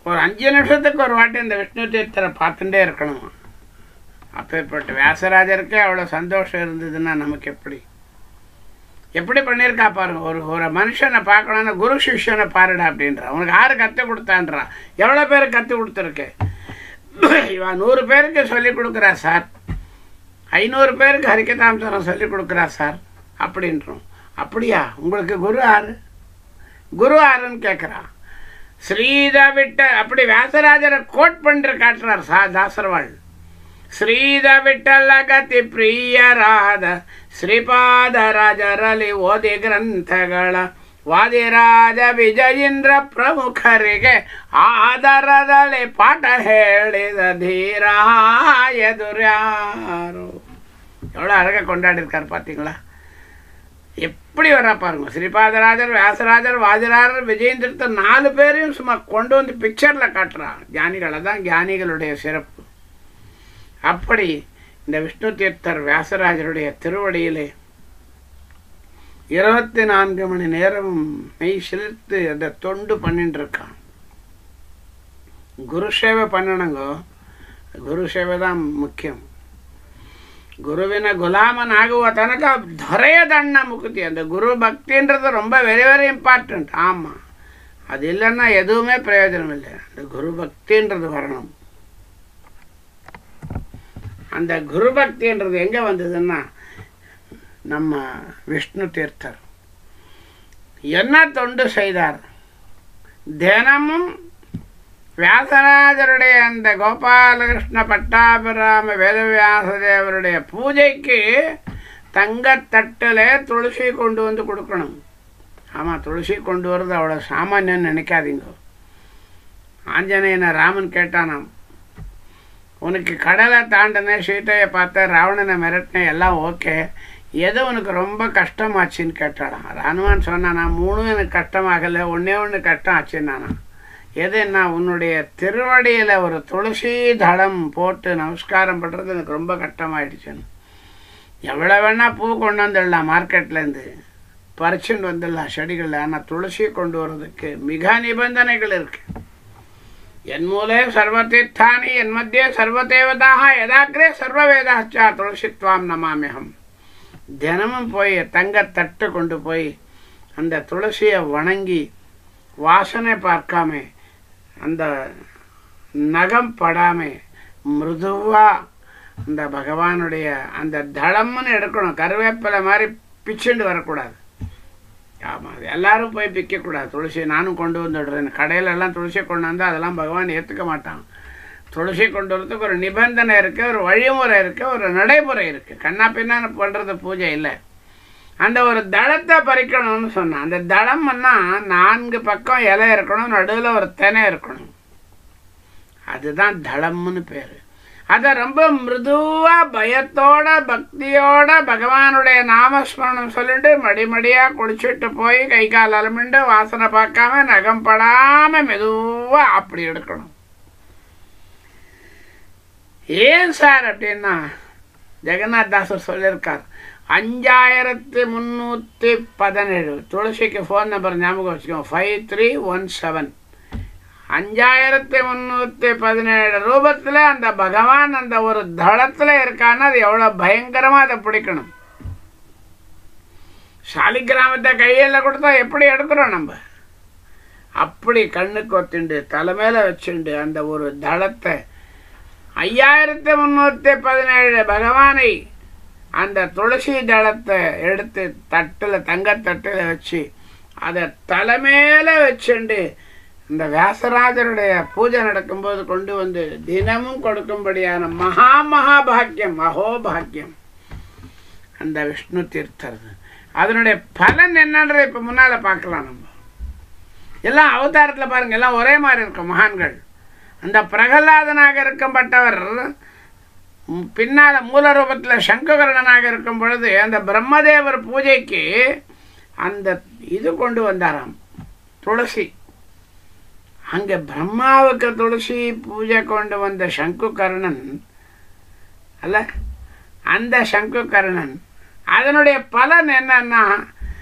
ஒரு அஞ்சு நிமிஷத்துக்கு ஒரு வாட்டி இந்த விஷ்ணு தீர்த்தரை பார்த்துட்டே இருக்கணும் அப்பேற்பட்ட வியாசராஜருக்கே அவ்வளோ சந்தோஷம் இருந்ததுன்னா நமக்கு எப்படி எப்படி பண்ணியிருக்கா பாருங்க ஒரு ஒரு மனுஷனை பார்க்கணும்னா குரு சிஷ்யனை பாருடா அப்படின்றா உனக்கு யாரு கற்றுக் கொடுத்தான்றா எவ்வளோ பேருக்கு கற்றுக் கொடுத்துருக்கு இவன் நூறு பேருக்கு சொல்லி கொடுக்குறா சார் ஐநூறு பேருக்கு ஹரிக்கதாம்சரம் சொல்லி கொடுக்குறா சார் அப்படின்றோம் அப்படியா உங்களுக்கு குரு ஆறு குரு ஆறுன்னு கேட்குறான் ஸ்ரீத விட்ட அப்படி வியாசராஜரை கோட் பண்ணி காட்டுறார் சா தாசர்வாள் ಶ್ರೀದ ವಿಠಲ ಗತಿ ಪ್ರಿಯರಾದ ಶ್ರೀಪಾದರಾಜರಲ್ಲಿ ಓದಿ ಗ್ರಂಥಗಳ ವಾದಿರಾಜ ವಿಜಯೇಂದ್ರ ಪ್ರಮುಖರಿಗೆ ಆದರದಲ್ಲಿ ಪಾಠ ಹೇಳಿದ ಧೀರ எதுர்யாரோ எவ்வளோ அழகாக கொண்டாடிருக்கார் பார்த்தீங்களா எப்படி வரா பாருங்க ஸ்ரீபாதராஜர் வியாசராஜர் வாதிராஜர் விஜயேந்திரத்தர் நாலு பேரையும் சும்மா கொண்டு வந்து பிக்சரில் காட்டுறான் ஞானிகளை தான் ஞானிகளுடைய சிறப்பு அப்படி இந்த விஷ்ணு தீர்த்தர் வியாசராஜருடைய திருவடியிலே இருபத்தி நான்கு மணி நேரம் மெய் சிலிர்த்து அந்த தொண்டு பண்ணிட்டு இருக்கான் குரு சேவை பண்ணணுங்க ಗುರು ಸೇವೆ ಮುಖ್ಯ ಗುರುವಿನ ಗುಲಾಮನಾಗುವ ತನಕ ದೊರೆಯದಣ್ಣ ಮುಕ್ತಿ அந்த குரு பக்தின்றது ரொம்ப வெரி வெரி இம்பார்ட்டண்ட் ஆமாம் அது இல்லைன்னா எதுவுமே பிரயோஜனம் இல்லை அந்த குரு பக்தின்றது வரணும் அந்த குரு பக்தின்றது எங்கே வந்ததுன்னா நம்ம விஷ்ணு தீர்த்தர் என்ன தொண்டு செய்தார் தினமும் வியாசராஜருடைய அந்த கோபாலகிருஷ்ண பட்டாபிராம வேதவியாசதேவருடைய பூஜைக்கு தங்கத்தட்டில் துளசி கொண்டு வந்து கொடுக்கணும் ஆமாம் துளசி கொண்டு வர்றது அவ்வளோ சாமானியன்னு நினைக்காதீங்க ஆஞ்சநேயனை ராமன் கேட்டானாம் உனக்கு கடலை தாண்டின சீத்தையை பார்த்த ராவணனை மிரட்டினேன் எல்லாம் ஓகே எது உனக்கு ரொம்ப கஷ்டமாச்சுன்னு கேட்டாளாம் ராணுவான் சொன்னானா மூணும் எனக்கு கஷ்டமாகலை ஒன்றே ஒன்று கஷ்டம் ஆச்சுன்னானா எதுன்னா உன்னுடைய திருவடியில் ஒரு துளசி தளம் போட்டு நமஸ்காரம் பண்ணுறது எனக்கு ரொம்ப கஷ்டமாயிடுச்சுன்னு எவ்வளோ வேணால் பூ கொண்டு வந்துடலாம் மார்க்கெட்லேருந்து பறிச்சுட்டு வந்துடலாம் செடிகளில் ஆனால் துளசி கொண்டு வர்றதுக்கு மிக நிபந்தனைகள் இருக்கு என் மூலே சர்வதீர்த்தானி என் மத்தியே சர்வதேவதாக எதாக்கிரே சர்வவேதாச்சா துளசித்வாம் நமாமியம் தினமும் போய் தங்கத்தட்டு கொண்டு போய் அந்த துளசியை வணங்கி வாசனை பார்க்காம அந்த நகம் படாம மிருதுவா அந்த பகவானுடைய அந்த தளம்னு எடுக்கணும் கருவேப்பிலை மாதிரி பிச்சுண்டு வரக்கூடாது ஆமாம் அது எல்லாரும் போய் பிக்கக்கூடாது துளசி நானும் கொண்டு வந்துடுறேன் கடையில எல்லாம் துளசி கொண்டு வந்தால் அதெல்லாம் பகவான் ஏற்றுக்க மாட்டான் துளசி கொண்டு வரதுக்கு ஒரு நிபந்தனை இருக்குது ஒரு வழிமுறை இருக்குது ஒரு நடைமுறை இருக்குது கண்ணா பின்னான்னு பண்ணுறது பூஜை இல்லை அந்த ஒரு தளத்தை பறிக்கணும்னு சொன்னான் அந்த தளம்னா நான்கு பக்கம் இலை இருக்கணும் நடுவில் ஒரு தினை இருக்கணும் அதுதான் தளம்னு பேர் அதை ரொம்ப மிருதுவா பயத்தோட பக்தியோட பகவானுடைய நாமஸ்மரணம் சொல்லிட்டு மடிமடியாக குளிச்சுட்டு போய் கை கால் அலமிண்டு வாசனை பார்க்காம நகம் படாம மெதுவா அப்படி எடுக்கணும் ஏன் சார் அப்படின்னா ஜெகநாத் தாசர் சொல்லியிருக்கார் அஞ்சாயிரத்து முந்நூற்றி பதினேழு துளசிக்கு ஃபோன் நம்பர் ஞாபகம் வச்சுக்கோங்க ஃபைவ் த்ரீ ஒன் செவன் அஞ்சாயிரத்தி முந்நூற்றி பதினேழு ரூபத்தில் அந்த பகவான் அந்த ஒரு தளத்தில் இருக்கான்னா அது எவ்வளோ பயங்கரமாக அதை பிடிக்கணும் சாலிகிராமத்தை கையில் கொடுத்தா எப்படி எடுக்கிறோம் நம்ம அப்படி கண்ணுக்கு ஒத்துண்டு தலைமையில வச்சுண்டு அந்த ஒரு தளத்தை ஐயாயிரத்தி முந்நூற்றி பதினேழு பகவானை அந்த துளசி தளத்தை எடுத்து தட்டில் தங்கத்தட்டில் வச்சு அதை தலைமையில வச்சுண்டு இந்த வியாசராஜருடைய பூஜை நடக்கும்போது கொண்டு வந்து தினமும் கொடுக்கும்படியான மகா மகா பாக்கியம் அஹோ பாக்கியம் அந்த விஷ்ணு தீர்த்தர் அதனுடைய பலன் என்னன்றதை இப்போ முன்னால் பார்க்கலாம் நம்ம எல்லாம் அவதாரத்தில் பாருங்க எல்லாம் ஒரே மாதிரி இருக்கும் மகான்கள் அந்த பிரகலாதனாக இருக்கப்பட்டவர் பின்னால் மூல ரூபத்தில் சங்ககரணனாக இருக்கும் பொழுது அந்த பிரம்மதேவர் பூஜைக்கு அந்த இது கொண்டு வந்தாராம் துளசி அங்கே பிரம்மாவுக்கு துளசி பூஜை கொண்டு வந்த சங்குகர்ணன் அல்ல அந்த சங்குகர்ணன் அதனுடைய பலன் என்னன்னா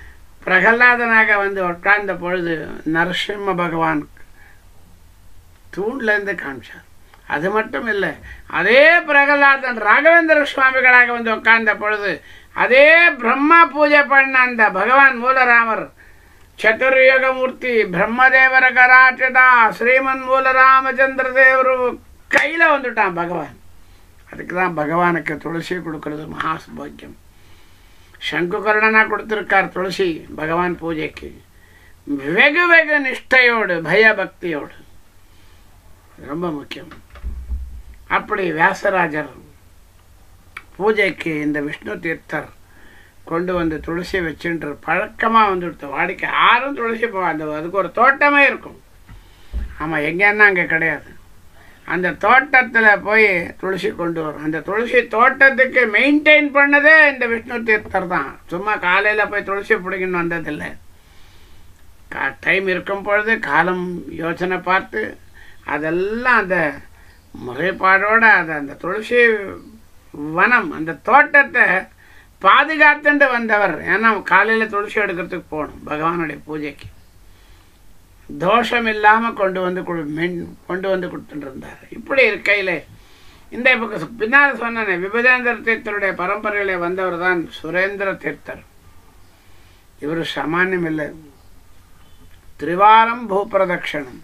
பிரகலாதனாக வந்து உட்கார்ந்த பொழுது நரசிம்ம பகவான் தூண்லேருந்து காமிச்சார் அது மட்டும் இல்லை அதே பிரகலாதன் ராகவேந்திர சுவாமிகளாக வந்து உட்கார்ந்த பொழுது அதே பிரம்மா பூஜை பண்ண அந்த பகவான் மூலராமர் சதுர்யுகமூர்த்தி பிரம்மதேவர கராட்டடா ஸ்ரீமன் மூல ராமச்சந்திர தேவரு கையில் வந்துட்டான் பகவான் அதுக்கு தான் பகவானுக்கு துளசி கொடுக்கறது மகா சௌபாக்கியம் சங்குகர்ணனா கொடுத்துருக்கார் துளசி பகவான் பூஜைக்கு வெகு வெகு நிஷ்டையோடு பயபக்தியோடு ரொம்ப முக்கியம் அப்படி வியாசராஜர் பூஜைக்கு இந்த விஷ்ணு தீர்த்தர் கொண்டு வந்து துளசி வச்சுன்ற பழக்கமாக வந்துடுத்து வாடிக்கை யாரும் துளசி போ அந்த அதுக்கு ஒரு தோட்டமே இருக்கும் ஆமாம் எங்கேன்னா அங்கே கிடையாது அந்த தோட்டத்தில் போய் துளசி கொண்டு வரும் அந்த துளசி தோட்டத்துக்கு மெயின்டைன் பண்ணதே இந்த விஷ்ணு தீர்த்தர் தான் சும்மா காலையில் போய் துளசி பிடிக்கணும் வந்ததில்லை கா டைம் இருக்கும் பொழுது காலம் யோசனை பார்த்து அதெல்லாம் அந்த முறைப்பாடோட அது அந்த துளசி வனம் அந்த தோட்டத்தை பாதுகாத்துட்டு வந்தவர் ஏன்னா காலையில் துளசி எடுக்கிறதுக்கு போகணும் பகவானுடைய பூஜைக்கு தோஷம் இல்லாமல் கொண்டு வந்து கொடு மென் கொண்டு வந்து கொடுத்துட்டு இருந்தார் இப்படி இருக்கையில் இந்த இப்போ பின்னால் சொன்னேனே விபதேந்திர தீர்த்தருடைய பரம்பரையில் வந்தவர் தான் சுரேந்திர தீர்த்தர் இவர் சாமானியம் இல்லை திரிவாரம் பூப்பிரதட்சணம்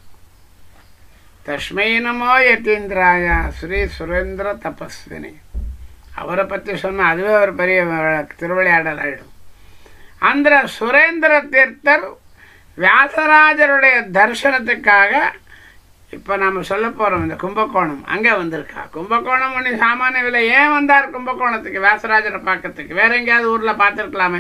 தஸ்மை நமோ யதீந்திராய ஸ்ரீ சுரேந்திர தபஸ்வினி அவரை பற்றி சொன்னால் அதுவே ஒரு பெரிய திருவிளையாடல் ஆகிடும் அந்த சுரேந்திர தீர்த்தர் வியாசராஜருடைய தரிசனத்துக்காக இப்போ நம்ம சொல்ல போகிறோம் இந்த கும்பகோணம் அங்கே வந்திருக்கா கும்பகோணம் ஒன்று சாமானிய விலை ஏன் வந்தார் கும்பகோணத்துக்கு வியாசராஜரை பார்க்கறதுக்கு வேற எங்கேயாவது ஊரில் பார்த்துருக்கலாமே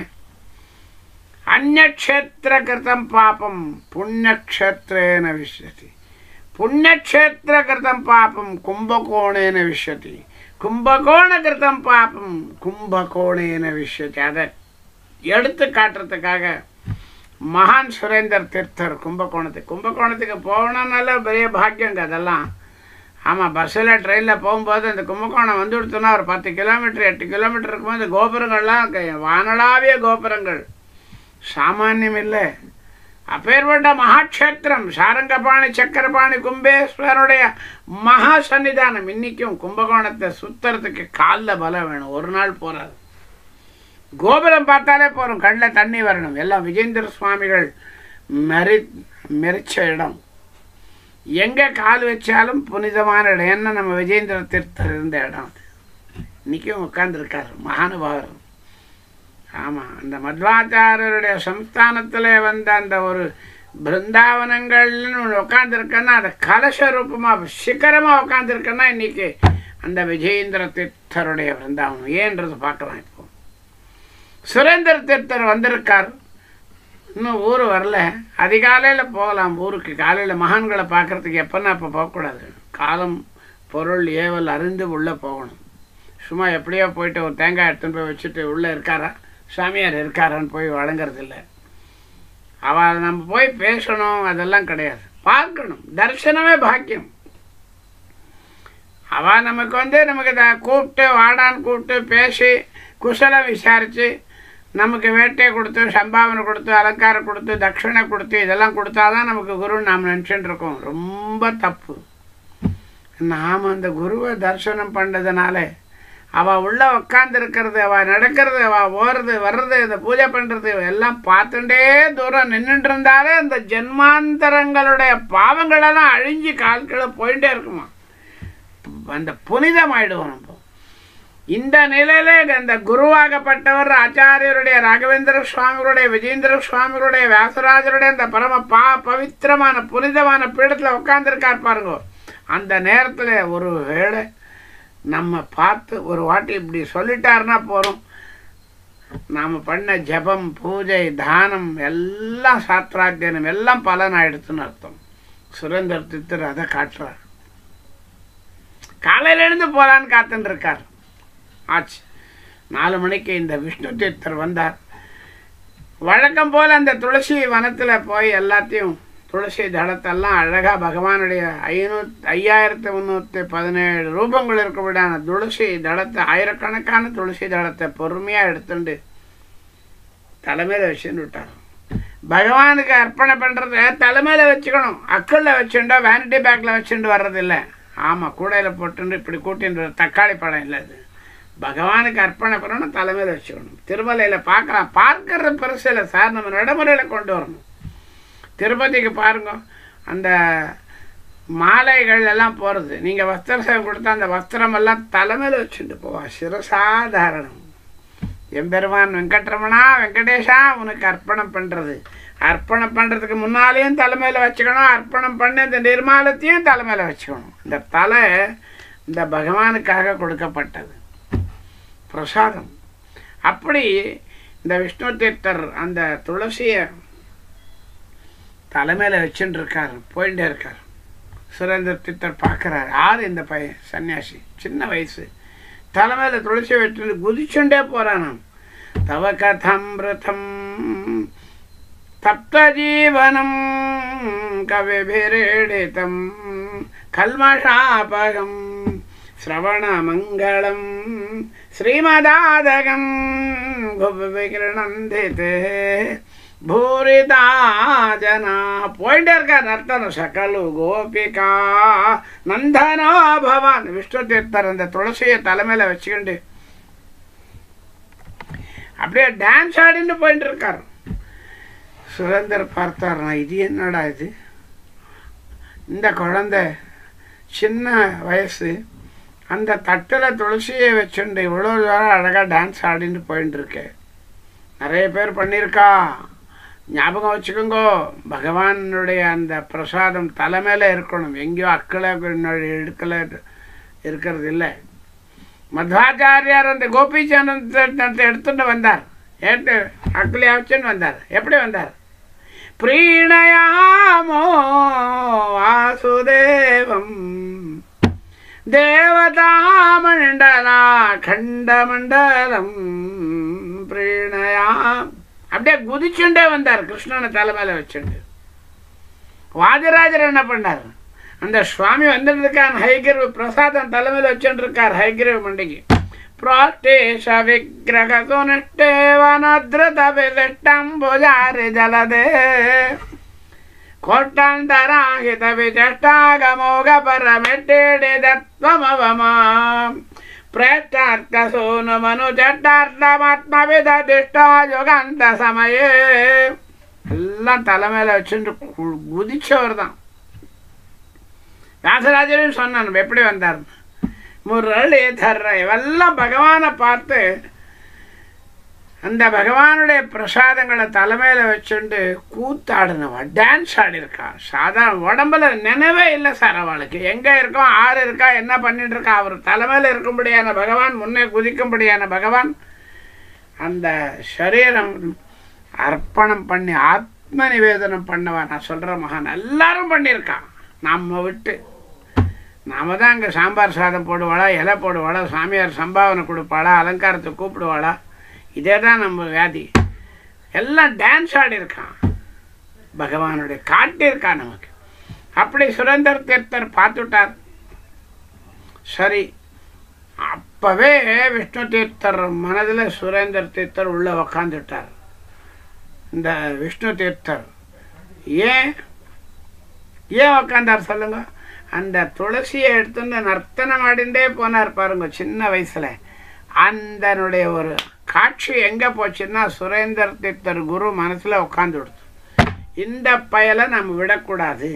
அந்நக்ஷேத்திர கிருதம் பாபம் புண்ணியக்ஷேத்திரேன விஷ்யதி புண்ணியக்ஷேத்திர கிருதம் பாபம் கும்பகோணேன விஷ்யதி கும்பகோண கிருதம் பாபம் கும்பகோணேன விஷ்யதி அதை எடுத்து காட்டுறதுக்காக மகான் சுரேந்தர் தீர்த்தர் கும்பகோணத்துக்கு கும்பகோணத்துக்கு போகணுன்னால பெரிய பாக்கியங்க அதெல்லாம் ஆமாம் பஸ்ஸில் ட்ரெயினில் போகும்போது அந்த கும்பகோணம் வந்து கொடுத்தோன்னா ஒரு பத்து கிலோமீட்டர் எட்டு கிலோமீட்டர் இருக்கும்போது கோபுரங்கள்லாம் வானளாவிய கோபுரங்கள் சாமானியம் இல்லை அப்பேற்பட்ட மகாட்சேத்திரம் சாரங்கபாணி சக்கரபாணி கும்பேஸ்வரனுடைய மகா சன்னிதானம் இன்னைக்கும் கும்பகோணத்தை சுத்துறதுக்கு காலில் பலம் வேணும் ஒரு நாள் போறாது கோபுரம் பார்த்தாலே போகிறோம் கண்ணில் தண்ணி வரணும் எல்லாம் விஜேந்திர சுவாமிகள் மெரி மெரிச்ச இடம் எங்கே கால் வச்சாலும் புனிதமான இடம் என்ன நம்ம விஜேந்திர தீர்த்தர் இருந்த இடம் அது இன்றைக்கும் உட்காந்துருக்கார் மகானுபாவர் ஆமாம் அந்த மத்வாச்சாரியருடைய சம்ஸ்தானத்தில் வந்த அந்த ஒரு பிருந்தாவனங்கள்னு ஒன்று உட்காந்துருக்கேன்னா அதை கலச ரூபமாக சிக்கரமாக உட்காந்துருக்கேன்னா இன்னைக்கு அந்த விஜயேந்திர தீர்த்தருடைய பிருந்தாவனம் ஏன்றது பார்க்கலாம் இப்போ சுரேந்திர தீர்த்தர் வந்திருக்கார் இன்னும் ஊர் வரல அதிகாலையில் போகலாம் ஊருக்கு காலையில் மகான்களை பார்க்குறதுக்கு எப்போன்னா அப்போ போகக்கூடாது காலம் பொருள் ஏவல் அறிந்து உள்ளே போகணும் சும்மா எப்படியோ போயிட்டு ஒரு தேங்காய் எடுத்துன்னு போய் வச்சுட்டு உள்ளே இருக்காரா சாமியார் இருக்காரான்னு போய் வழங்குறதில்ல அவள் நம்ம போய் பேசணும் அதெல்லாம் கிடையாது பார்க்கணும் தரிசனமே பாக்கியம் அவள் நமக்கு வந்து நமக்கு த கூப்பிட்டு வாடான்னு கூப்பிட்டு பேசி குசலம் விசாரித்து நமக்கு வேட்டையை கொடுத்து சம்பாவனை கொடுத்து அலங்காரம் கொடுத்து தட்சிணை கொடுத்து இதெல்லாம் கொடுத்தாதான் நமக்கு குருன்னு நாம் நினச்சிட்டு இருக்கோம் ரொம்ப தப்பு நாம் அந்த குருவை தரிசனம் பண்ணதுனால அவள் உள்ளே உக்காந்துருக்கிறது அவள் நடக்கிறது அவள் ஓடுறது வர்றது இந்த பூஜை பண்ணுறது எல்லாம் பார்த்துட்டே தூரம் நின்றுட்டு இருந்தாலே அந்த ஜென்மாந்தரங்களுடைய பாவங்களெல்லாம் அழிஞ்சு கால்களை போயிட்டே இருக்குமா அந்த புனிதம் ஆயிடுவோம் நம்ம இந்த நிலையில அந்த குருவாகப்பட்டவர் ஆச்சாரியருடைய ராகவேந்திர சுவாமிகளுடைய விஜேந்திர சுவாமிகளுடைய வியாசராஜருடைய அந்த பரம பா பவித்திரமான புனிதமான பீடத்தில் உட்காந்துருக்கார் பாருங்க அந்த நேரத்தில் ஒரு வேளை நம்ம பார்த்து ஒரு வாட்டி இப்படி சொல்லிட்டாருன்னா போகிறோம் நாம் பண்ண ஜபம் பூஜை தானம் எல்லாம் சாஸ்திராத்தியனம் எல்லாம் பலன் ஆயிடுத்துன்னு அர்த்தம் சுரேந்தர் தித்தர் அதை காட்டுறார் காலையில எழுந்து போகலான்னு காத்துன்னு இருக்கார் ஆச்சு நாலு மணிக்கு இந்த விஷ்ணு தீர்த்தர் வந்தார் வழக்கம் போல் அந்த துளசி வனத்தில் போய் எல்லாத்தையும் துளசி தளத்தெல்லாம் அழகாக பகவானுடைய ஐநூத் ஐயாயிரத்தி முந்நூற்றி பதினேழு ரூபங்கள் இருக்கவிடான துளசி தளத்தை ஆயிரக்கணக்கான துளசி தளத்தை பொறுமையாக எடுத்துட்டு தலைமையில் வச்சுன்னு விட்டார் பகவானுக்கு அர்ப்பணை பண்ணுறத தலைமையில் வச்சுக்கணும் அக்கல்ல வச்சுட்டோ வேனிட்டி பேக்கில் வச்சுட்டு வர்றதில்ல ஆமாம் கூடையில் போட்டுன்னு இப்படி கூட்டின்னு வர தக்காளி பழம் இல்லை அது பகவானுக்கு அர்ப்பணை பண்ணணும் தலைமையில் வச்சுக்கணும் திருமலையில் பார்க்கலாம் பார்க்கறது பெருசு இல்லை சார் நம்ம நடைமுறையில் கொண்டு வரணும் திருப்பதிக்கு பாருங்க அந்த மாலைகள் எல்லாம் போகிறது நீங்கள் வஸ்திர சேவை கொடுத்தா அந்த வஸ்திரமெல்லாம் தலைமையில் வச்சுட்டு போவா சிரசாதாரணம் எம்பெருமான் வெங்கட்ரமணா வெங்கடேஷா உனக்கு அர்ப்பணம் பண்ணுறது அர்ப்பணம் பண்ணுறதுக்கு முன்னாலேயும் தலைமையில் வச்சுக்கணும் அர்ப்பணம் பண்ணி இந்த நிர்மாலத்தையும் தலைமையில் வச்சுக்கணும் இந்த தலை இந்த பகவானுக்காக கொடுக்கப்பட்டது பிரசாதம் அப்படி இந்த விஷ்ணு தீர்த்தர் அந்த துளசியை தலைமையில் வச்சுட்டு இருக்கார் போயிட்டே இருக்கார் சுரேந்திர தீர்த்தர் பார்க்குறாரு யார் இந்த பையன் சன்னியாசி சின்ன வயசு தலைமையில் துளசி வச்சுட்டு குதிச்சுண்டே போகிறானாம் தவ கதமிருதம் தப்தஜீவனம் கவிபிரீடிதம் கல்மஷாபகம் श्रवणमङ्गलं श्रीमदादगं விகிரணந்தித்து பூரிதா ஜனா போயிட்டே இருக்கார் நர்த்தனம் சகலு கோபிகா நந்தனோ பவான் விஷ்ணு தீர்த்தர் அந்த துளசியை தலைமையில் வச்சுக்கிண்டு அப்படியே டான்ஸ் ஆடின்னு போயிட்டு இருக்கார் சுரேந்தர் பார்த்தார் நான் இது என்னடா இது இந்த குழந்தை சின்ன வயசு அந்த தட்டில் துளசியை வச்சுண்டு இவ்வளோ தூரம் அழகாக டான்ஸ் ஆடின்னு போயின்னு இருக்கேன் நிறைய பேர் பண்ணியிருக்கா ஞாபகம் வச்சுக்கோங்கோ பகவானுடைய அந்த பிரசாதம் தலைமையில் இருக்கணும் எங்கேயோ அக்களை எடுக்கல இருக்கிறது இல்லை மத்வாச்சாரியார் அந்த கோபிச்சந்திரத்தை எடுத்துட்டு வந்தார் ஏட்டு அக்களி வச்சுன்னு வந்தார் எப்படி வந்தார் प्रीणयामो वासुदेवम् தேவதாமண்டலா கண்டமண்டலம் பிரீணயாம் அப்படியே குதிச்சுண்டே வந்தார் கிருஷ்ணனை தலைமையில வச்சுண்டு வாதிராஜர் என்ன பண்ணார் அந்த சுவாமி வந்துட்டு இருக்கார் ஹைகிரவ பிரசாதம் தலைமையில் வச்சுட்டு இருக்கார் ஹைகிரவ மண்டிக்கு प्रोष्टेश विग्रह सुनिष्टेवनद्रुत विशिष्टम्बुजारि जलदे कोट्टान्तराहित विचष्टागमोघ परमिट्टिडिदत्वमवमा प्रेष्टार्थसूनु मनुचट्टार्थमात्मविददिष्टा யுகாந்த சமயே எல்லாம் தலைமையில வச்சுட்டு குதிச்சவர் தான் வியாசராஜரும் சொன்னான் எப்படி வந்தார் முரளிதர இவெல்லாம் பகவானை பார்த்து அந்த பகவானுடைய பிரசாதங்களை தலைமையில் வச்சுண்டு கூத்தாடினவா டான்ஸ் ஆடிருக்கா சாதாரண உடம்புல நினைவே இல்லை சார் அவளுக்கு எங்கே இருக்கோம் ஆறு இருக்கா என்ன பண்ணிட்டு இருக்கா அவர் தலைமையில் இருக்கும்படியான பகவான் முன்னே குதிக்கும்படியான பகவான் அந்த சரீரம் அர்ப்பணம் பண்ணி ஆத்ம நிவேதனம் பண்ணவா நான் சொல்கிற மகான் எல்லாரும் பண்ணியிருக்கான் நம்ம விட்டு நாம தான் அங்கே சாம்பார் சாதம் போடுவாளா இலை போடுவாளா சாமியார் சம்பாவனை கொடுப்பாளா அலங்காரத்தை கூப்பிடுவாளா இதே தான் நம்ம வியாதி எல்லாம் டான்ஸ் ஆடியிருக்கான் பகவானுடைய காட்டியிருக்கான் நமக்கு அப்படி சுரேந்தர் தீர்த்தர் பார்த்துட்டார் சரி அப்பவே விஷ்ணு தீர்த்தர் மனதில் சுரேந்தர் தீர்த்தர் உள்ள உக்காந்துட்டார் இந்த விஷ்ணு தீர்த்தர் ஏன் ஏன் உக்காந்தார் சொல்லுங்க அந்த துளசியை எடுத்துட்டு நர்த்தனம் ஆடிண்டே போனார் பாருங்க சின்ன வயசுல அந்தனுடைய ஒரு காட்சி எங்கே போச்சுன்னா சுரேந்தர் தீர்த்தர் குரு மனசில் உட்காந்து கொடுத்து இந்த பயலை நம்ம விடக்கூடாது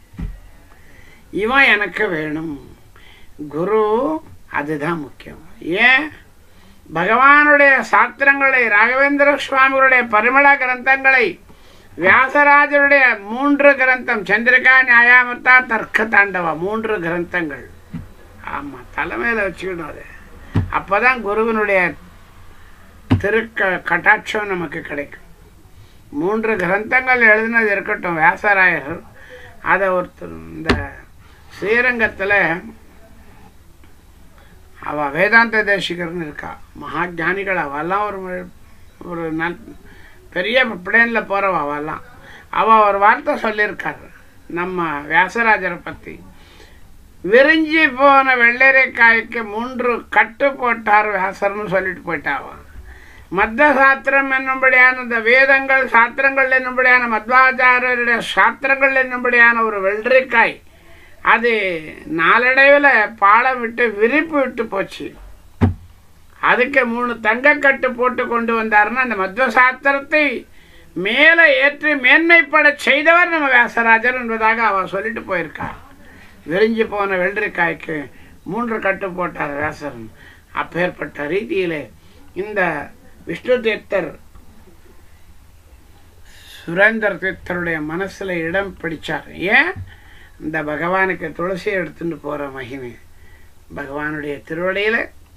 இவன் எனக்கு வேணும் குரு அதுதான் முக்கியம் ஏன் பகவானுடைய சாத்திரங்களை ராகவேந்திர சுவாமிகளுடைய பரிமள கிரந்தங்களை வியாசராஜருடைய மூன்று கிரந்தம் சந்திரிகா நியாயாமர்த்தா தர்க்க தாண்டவா மூன்று கிரந்தங்கள் ஆமாம் தலைமையில் வச்சுக்கணும் அது அப்போ தான் குருவினுடைய திருக்க கட்டாட்சம் நமக்கு கிடைக்கும் மூன்று கிரந்தங்கள் எழுதினது இருக்கட்டும் வியாசராயர் அதை ஒருத்தர் இந்த ஸ்ரீரங்கத்தில் அவள் வேதாந்த தேசிகர்னு இருக்கா மகா ஞானிகள் அவெல்லாம் ஒரு ஒரு நல் பெரிய பிளேனில் போகிறவ அவெல்லாம் அவள் ஒரு வார்த்தை சொல்லியிருக்கார் நம்ம வியாசராஜரை பற்றி விரிஞ்சி போன வெள்ளரிக்காய்க்கு மூன்று கட்டு போட்டார் வியாசர்னு சொல்லிட்டு போயிட்டாவான் மத்த சாத்திரம் என்னும்படியான இந்த வேதங்கள் சாத்திரங்கள் என்னும்படியான மத்வாச்சாரியருடைய சாத்திரங்கள் என்னும்படியான ஒரு வெள்ளரிக்காய் அது நாளடைவில் பாலம் விட்டு விரிப்பு விட்டு போச்சு அதுக்கு மூணு தங்கக்கட்டு போட்டு கொண்டு வந்தாருன்னா அந்த மத்வ சாத்திரத்தை மேலே ஏற்றி மேன்மைப்பட செய்தவர் நம்ம வியாசராஜர் என்பதாக அவர் சொல்லிட்டு போயிருக்கார் விரிஞ்சு போன வெள்ளரிக்காய்க்கு மூன்று கட்டு போட்டார் வியாசரன் அப்பேற்பட்ட ரீதியிலே இந்த விஷ்ணு தீர்த்தர் சுரேந்தர் தீர்த்தருடைய மனசுல இடம் பிடிச்சார் ஏன் இந்த பகவானுக்கு துளசி எடுத்துட்டு போற மகிமை பகவானுடைய திருவடியில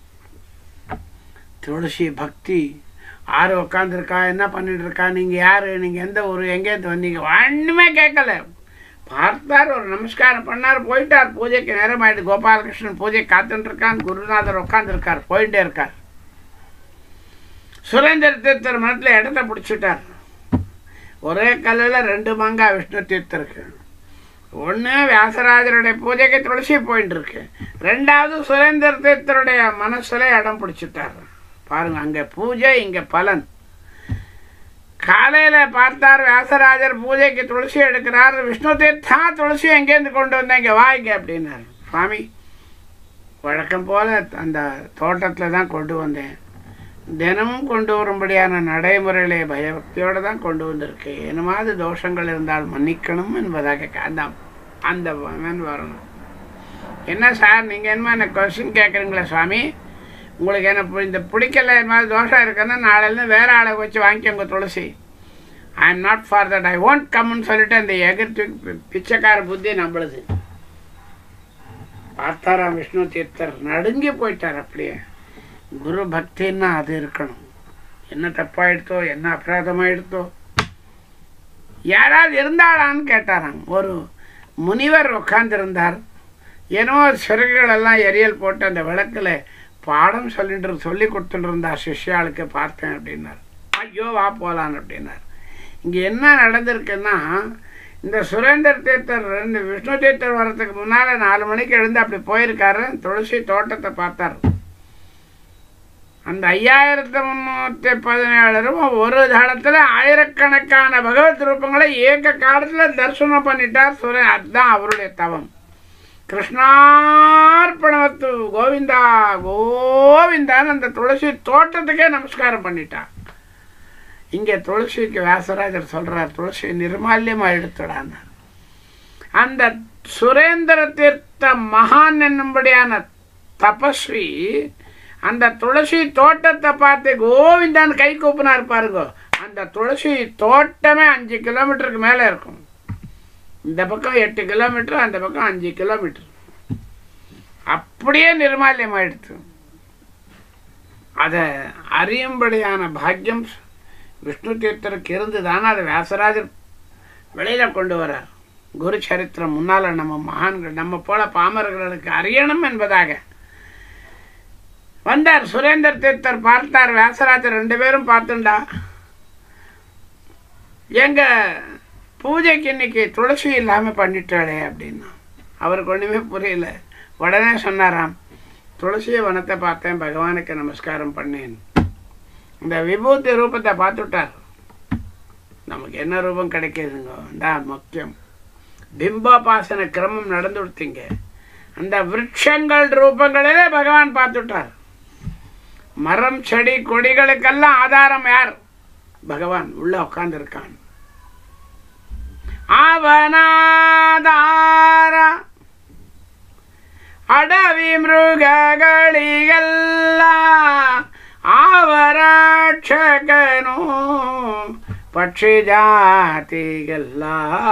துளசி பக்தி ஆறு உட்காந்துருக்கா என்ன பண்ணிட்டு இருக்கா நீங்க யாரு நீங்க எந்த ஊர் எங்கேருந்து வந்தீங்க ஒண்ணுமே கேட்கல பார்த்தார் ஒரு நமஸ்காரம் பண்ணார் போயிட்டார் பூஜைக்கு நேரம் ஆயிட்டு கோபாலகிருஷ்ணன் பூஜை காத்துட்டு இருக்கான் குருநாதர் உட்காந்துருக்கார் போயிட்டே இருக்கார் சுரேந்தர் தீர்த்தர் மனத்தில் இடத்த பிடிச்சிட்டார் ஒரே கல்லில் ரெண்டு மாங்காய் விஷ்ணு தீர்த்தருக்கு ஒன்று வியாசராஜருடைய பூஜைக்கு துளசி போயிட்டு இருக்கு ரெண்டாவது சுரேந்தர் தீர்த்தருடைய மனசுல இடம் பிடிச்சிட்டார் பாருங்க அங்கே பூஜை இங்கே பலன் காலையில் பார்த்தார் வியாசராஜர் பூஜைக்கு துளசி எடுக்கிறார் விஷ்ணு தீர்த்தா துளசி எங்கேருந்து கொண்டு வந்தேன் இங்கே வாங்க அப்படின்னாரு சுவாமி வழக்கம் போல அந்த தோட்டத்தில் தான் கொண்டு வந்தேன் தினமும் கொண்டு வரும்படியான நடைமுறையிலே பயபக்தியோடு தான் கொண்டு வந்திருக்கு என்னமாவது தோஷங்கள் இருந்தால் மன்னிக்கணும் என்பதாக க- அந்த அந்த மகன் வரணும் என்ன சார் நீங்கள் என்னமா என்ன கொஸ்டின் கேட்குறீங்களா சுவாமி உங்களுக்கு என்ன பு- இந்த பிடிக்கல இது மாதிரி தோஷம் இருக்குன்னா நாளையிலேருந்து வேற ஆளை வச்சு வாங்கிக்கோங்க Tulasi I am not for that I won't கம்னு சொல்லிட்டு அந்த எகிர்த்து பிச்சைக்கார புத்தி நம்மளுது பார்த்தாராம் விஷ்ணு தீர்த்தர் நடுங்கி போயிட்டார் அப்படியே குரு பக்தின்னா அது இருக்கணும் என்ன தப்பாயிடுத்தோ என்ன அபராதமாயிடுத்தோ யாராவது இருந்தாளான்னு கேட்டாராம் ஒரு முனிவர் உட்கார்ந்திருந்தார் ஏனோ சிறகுகள் எல்லாம் எரியல் போட்டு அந்த விளக்குல பாடம் சொல்லிட்டு சொல்லி கொடுத்துட்டு இருந்தார் சிஷ்யாளுக்கு பார்த்தேன் அப்படின்னார் ஐயோ வா போலான்னு அப்படின்னார் இங்கே என்ன நடந்திருக்குன்னா இந்த சுரேந்தர் தீர்த்தர் ரெண்டு விஷ்ணு தீர்த்தர் வர்றதுக்கு முன்னால் நாலு மணிக்கு எழுந்து அப்படி போயிருக்காரு துளசி தோட்டத்தை பார்த்தார் அந்த ஐயாயிரத்தி முந்நூற்றி பதினேழு ரூபாய் ஒரு தளத்தில் ஆயிரக்கணக்கான பகவத் ரூபங்களை ஏக காலத்தில் தரிசனம் பண்ணிட்டார் சுரே அதுதான் அவருடைய தவம் கிருஷ்ணார்ப்பணத்து கோவிந்தா கோவிந்தான்னு அந்த துளசி தோட்டத்துக்கே நமஸ்காரம் பண்ணிட்டார் இங்கே துளசிக்கு வியாசராஜர் சொல்றார் துளசி நிர்மால்யமாக எடுத்துடான்னு அந்த சுரேந்திர தீர்த்த மகான் என்னும்படியான தபஸ்வி அந்த துளசி தோட்டத்தை பார்த்து கோவிந்தான்னு கை கூப்பினார் பாருங்க அந்த துளசி தோட்டமே அஞ்சு கிலோமீட்டருக்கு மேலே இருக்கும் இந்த பக்கம் எட்டு கிலோமீட்டர் அந்த பக்கம் அஞ்சு கிலோமீட்டர் அப்படியே நிர்மால்யம் ஆயிடுத்து அதை அறியும்படியான பாக்கியம் விஷ்ணு தீர்த்தருக்கு இருந்துதானே அதை வியாசராஜர் வெளியில கொண்டு வரார் குரு சரித்திரம் முன்னால நம்ம மகான்கள் நம்ம போல பாமரர்களுக்கு அறியணும் என்பதாக வந்தார் சுரேந்தர் தீர்த்தர் பார்த்தார் வியாசராஜர் ரெண்டு பேரும் பார்த்துண்டா எங்க பூஜைக்கு இன்னைக்கு துளசி இல்லாமல் பண்ணிட்டாளே அப்படின்னா அவருக்கு ஒன்றுமே புரியல உடனே சொன்னாராம் துளசிய வனத்தை பார்த்தேன் பகவானுக்கு நமஸ்காரம் பண்ணேன் இந்த விபூதி ரூபத்தை பார்த்துட்டார் நமக்கு என்ன ரூபம் கிடைக்குதுங்க தான் முக்கியம் பிம்போபாசன கிரமம் நடந்து கொடுத்தீங்க அந்த விருட்சங்கள் ரூபங்களிலே பகவான் பார்த்துட்டார் மரம் செடி கொடிகளுக்கெல்லாம் ஆதாரம் யார் பகவான் உள்ள உட்கார்ந்திருக்கான் ಅವನಾದಾರ ಅಡವಿ ಮೃಗಗಳಿಗೆಲ್ಲ ಆವರಕ್ಷಕನು ಪಕ್ಷಿ ಜಾತಿಗೆಲ್ಲ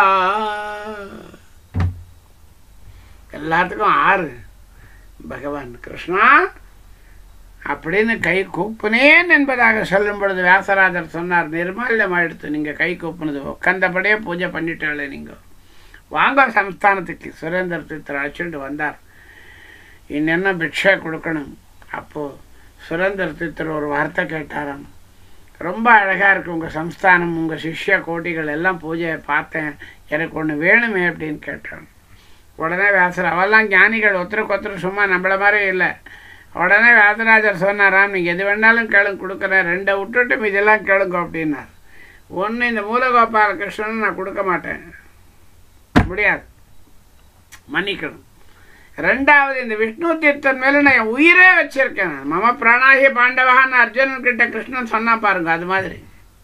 எல்லாத்துக்கும் ஆறு பகவான் கிருஷ்ணா அப்படின்னு கை கூப்புனேன் என்பதாக சொல்லும் பொழுது வியாசராஜர் சொன்னார் நிர்மால்யம் ஆயிடுத்து நீங்கள் கை கூப்புனது உட்காந்தபடியே பூஜை பண்ணிட்டாளே நீங்கள் வாங்க சம்ஸ்தானத்துக்கு சுரேந்தர் தீர்த்தர் அழைச்சிட்டு வந்தார் இன்னென்ன பிக்ஷை கொடுக்கணும் அப்போது சுரேந்தர் தீர்த்தர் ஒரு வார்த்தை கேட்டாராம் ரொம்ப அழகாக இருக்கு உங்கள் சம்ஸ்தானம் உங்கள் சிஷ்ய கோட்டிகள் எல்லாம் பூஜையை பார்த்தேன் எனக்கு ஒன்று வேணுமே அப்படின்னு கேட்டான் உடனே வியாசர் அவெல்லாம் ஞானிகள் ஒருத்தருக்கு ஒருத்தர் சும்மா நம்மள மாதிரி இல்லை உடனே வேதராஜர் சொன்னாராம் நீங்கள் எது வேணாலும் கேளுங்க கொடுக்குறேன் ரெண்டை விட்டுட்டு மீதெல்லாம் கேளுங்க அப்படின்னார் ஒன்று இந்த மூலகோபால கிருஷ்ணன் நான் கொடுக்க மாட்டேன் முடியாது மன்னிக்கணும் ரெண்டாவது இந்த விஷ்ணு தீர்த்தன் மேலே நான் என் உயிரே வச்சிருக்கேன் மம பிராணாகி பாண்டவகான்னு அர்ஜுனன் கிட்ட கிருஷ்ணன் சொன்னா பாருங்க அது மாதிரி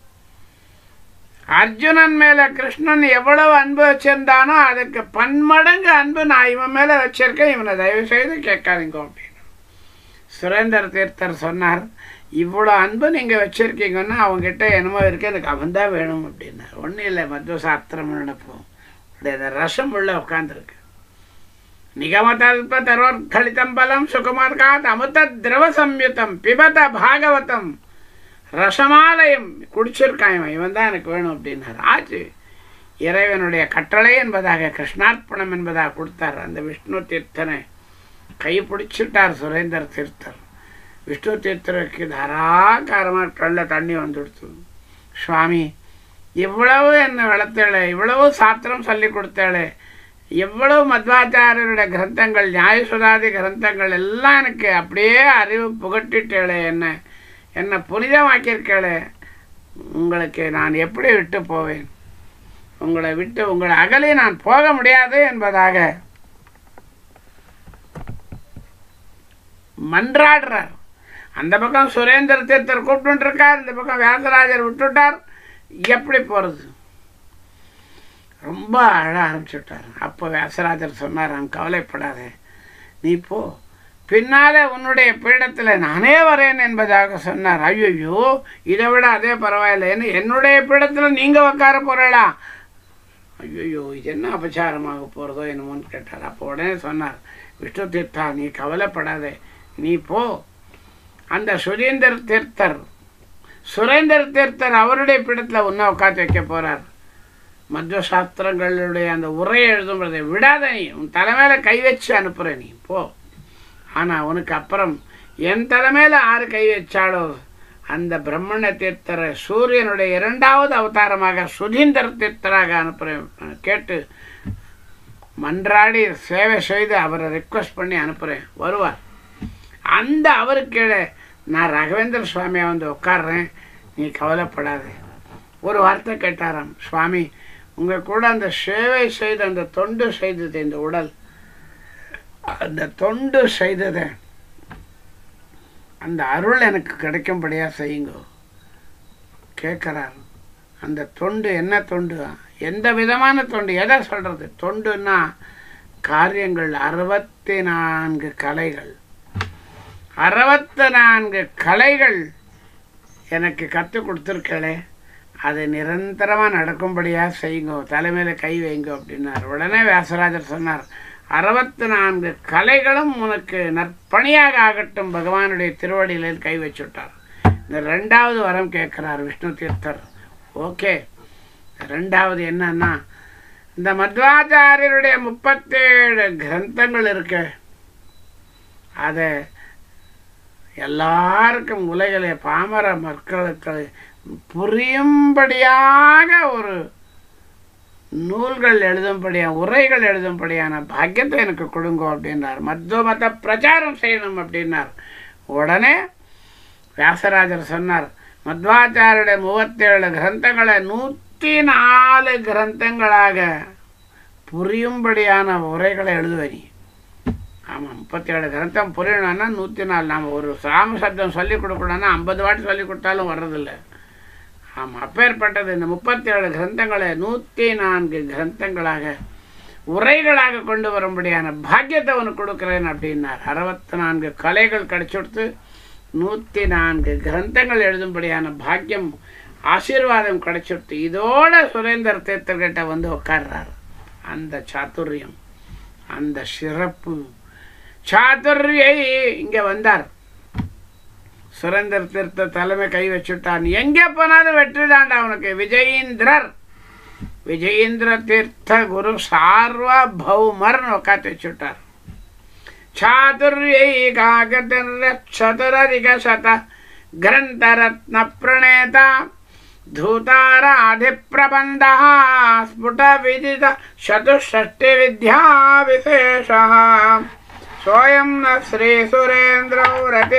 அர்ஜுனன் மேல கிருஷ்ணன் எவ்வளவு அன்பு வச்சிருந்தானோ அதுக்கு பன்மடங்கு அன்பு நான் இவன் மேல வச்சிருக்கேன் இவனை தயவு செய்து கேட்காதீங்க அப்படின்னு சுரேந்தர் தீர்த்தர் சொன்னார் இவ்வளோ அன்பு நீங்கள் வச்சுருக்கீங்கன்னா அவங்ககிட்ட என்னமோ இருக்கு எனக்கு அவன் தான் வேணும் அப்படின்னார் ஒன்றும் இல்லை மத்வ சாஸ்திரம் நினைப்போம் இந்த ரசம் உள்ள உட்காந்துருக்கு நிகமதல்ப தரோர்கலிதம் பலம் சுகுமார்காத் அமுத திரவ சம்யுதம் பிபத பாகவதம் ரசமாலயம் குடிச்சிருக்கான் இவன் இவன் தான் எனக்கு வேணும் அப்படின்னார் ஆச்சு இறைவனுடைய கட்டளை என்பதாக கிருஷ்ணார்ப்பணம் என்பதாக கொடுத்தார் அந்த விஷ்ணு தீர்த்தனை கை பிடிச்சிட்டார் சுரேந்தர் தீர்த்தர் விஷ்ணு தீர்த்தருக்கு தாராகாரமாக கண்ணில் தண்ணி வந்துடுத்து சுவாமி இவ்வளவு என்னை வளர்த்தேளே இவ்வளவு சாத்திரம் சொல்லி கொடுத்தேளே எவ்வளவு மத்வாச்சாரியருடைய கிரந்தங்கள் நியாயசுதாதி கிரந்தங்கள் எல்லாம் எனக்கு அப்படியே அறிவு புகட்டிட்டேளே என்ன என்னை புனிதமாக்கியிருக்கேளே உங்களுக்கு நான் எப்படி விட்டு போவேன் உங்களை விட்டு உங்களை அகலே நான் போக முடியாது என்பதாக மன்றாடுறார் அந்த பக்கம் சுரேந்திர தீர்த்தர் கூப்பிட்டு இருக்கார் இந்த பக்கம் வியாசராஜர் விட்டுட்டார் எப்படி போகிறது ரொம்ப அழ ஆரம்பிச்சுட்டார் அப்போ வியாசராஜர் சொன்னாராம் கவலைப்படாதே நீ போ பின்னாலே உன்னுடைய பீடத்தில் நானே வரேன் என்பதாக சொன்னார் ஐயோ இதை விட அதே பரவாயில்லைன்னு என்னுடைய பீடத்தில் நீங்கள் உட்கார போகிறீளா ஐயோ இது என்ன அபச்சாரமாக போகிறதோ என்னமோன்னு கேட்டார் அப்போ உடனே சொன்னார் விஷ்ணு தீர்த்தா நீ கவலைப்படாதே நீ போ அந்த சுரேந்தர் தீர்த்தர் சுரேந்தர் தீர்த்தர் அவருடைய பீடத்தில் உன்னை உட்காந்து வைக்க போகிறார் மத்வ சாஸ்திரங்களுடைய அந்த உரை எழுதும்பதை விடாத நீ உன் தலைமையில கை வச்சு அனுப்புகிற நீ போ ஆனால் உனக்கு அப்புறம் என் தலைமையில் ஆறு கை வச்சாலோ அந்த பிரம்மண தீர்த்தரை சூரியனுடைய இரண்டாவது அவதாரமாக சுதீந்தர் தீர்த்தராக அனுப்புகிறேன் கேட்டு மன்றாடி சேவை செய்து அவரை ரிக்வஸ்ட் பண்ணி அனுப்புகிறேன் வருவார் அந்த அவருக்கு நான் ராகவேந்திர சுவாமியை வந்து உட்காடுறேன் நீ கவலைப்படாதே ஒரு வார்த்தை கேட்டாராம் சுவாமி உங்கள் கூட அந்த சேவை செய்த அந்த தொண்டு செய்தது இந்த உடல் அந்த தொண்டு செய்ததை அந்த அருள் எனக்கு கிடைக்கும்படியாக செய்யுங்க கேட்குறார் அந்த தொண்டு என்ன தொண்டு எந்த விதமான தொண்டு எதை சொல்கிறது தொண்டுன்னா காரியங்கள் அறுபத்தி நான்கு கலைகள் அறுபத்தி நான்கு கலைகள் எனக்கு கற்றுக் கொடுத்துருக்களே அது நிரந்தரமாக நடக்கும்படியாக செய்யுங்க தலைமையில் கை வைங்க அப்படின்னார் உடனே வியாசராஜர் சொன்னார் அறுபத்தி நான்கு கலைகளும் உனக்கு நற்பணியாக ஆகட்டும் பகவானுடைய திருவடியில் கை வச்சுட்டார் இந்த ரெண்டாவது வரம் கேட்குறார் விஷ்ணு தீர்த்தர் ஓகே ரெண்டாவது என்னன்னா இந்த மத்வாச்சாரியருடைய முப்பத்தேழு கிரந்தங்கள் இருக்கு அதை எல்லாருக்கும் உலகிலே பாமர மக்களுக்கு புரியும்படியாக ஒரு நூல்கள் எழுதும்படியான உரைகள் எழுதும்படியான பாக்கியத்தை எனக்கு கொடுங்க அப்படின்னார் மத்துவ மத பிரச்சாரம் செய்யணும் அப்படின்னார் உடனே வியாசராஜர் சொன்னார் மத்வாச்சாரிய மூவத்தேழு கிரந்தங்களை நூற்றி நாலு கிரந்தங்களாக புரியும்படியான உரைகளை எழுதுவனி ஆமாம் முப்பத்தேழு கிரந்தம் புரியணும்னா நூற்றி நாலு நாம் ஒரு சாம சப்தம் சொல்லிக் கொடுக்கணும்னா ஐம்பது வாட்டி சொல்லி கொடுத்தாலும் வர்றதில்லை ஆமாம் அப்பேற்பட்டது இந்த முப்பத்தேழு கிரந்தங்களை நூற்றி நான்கு கிரந்தங்களாக உரைகளாக கொண்டு வரும்படியான பாக்கியத்தை அவனுக்கு கொடுக்குறேன் அப்படின்னார் அறுபத்தி நான்கு கலைகள் கிடைச்சுடுத்து நூற்றி நான்கு கிரந்தங்கள் எழுதும்படியான பாக்கியம் ஆசீர்வாதம் கிடைச்சுடுத்து இதோட சுரேந்தர் தீர்த்தர்கிட்ட வந்து உட்கார்றார் அந்த சாத்துரியம் அந்த சிறப்பு சாதுரியை இங்கே வந்தார் சுரேந்தர் தீர்த்த தலைமை கை வச்சுட்டான் எங்கே போனாலும் வெற்றி தாண்டா அவனுக்கு விஜயேந்திரர் விஜயேந்திர தீர்த்த குரு சார்வபௌமர்னு உட்காந்து வச்சுட்டார் சாதுர்யை காகதிர்ச்சதுரதிக சத கிரந்தரத்ன பிரணேதா धूताराधिप्रबन्ध स्फुट विदित चतुष्षष्टि विद्या विशेष सोऽयं न श्रीसुरेन्द्रौ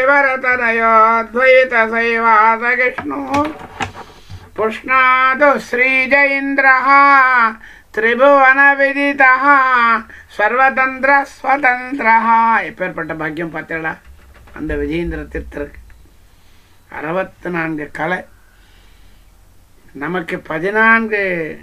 रतिभरतनयोद्वैतसैवासकृष्णुः पुष्णातु श्रीजयीन्द्रः त्रिभुवनविदितः சர்வதந்திரஸ்வதந்திரா எப்பேற்பட்ட பாக்கியம் பார்த்தேடா அந்த விஜயேந்திர தீர்த்தருக்கு அறுபத்தி நான்கு கலை நமக்கு பதினான்கு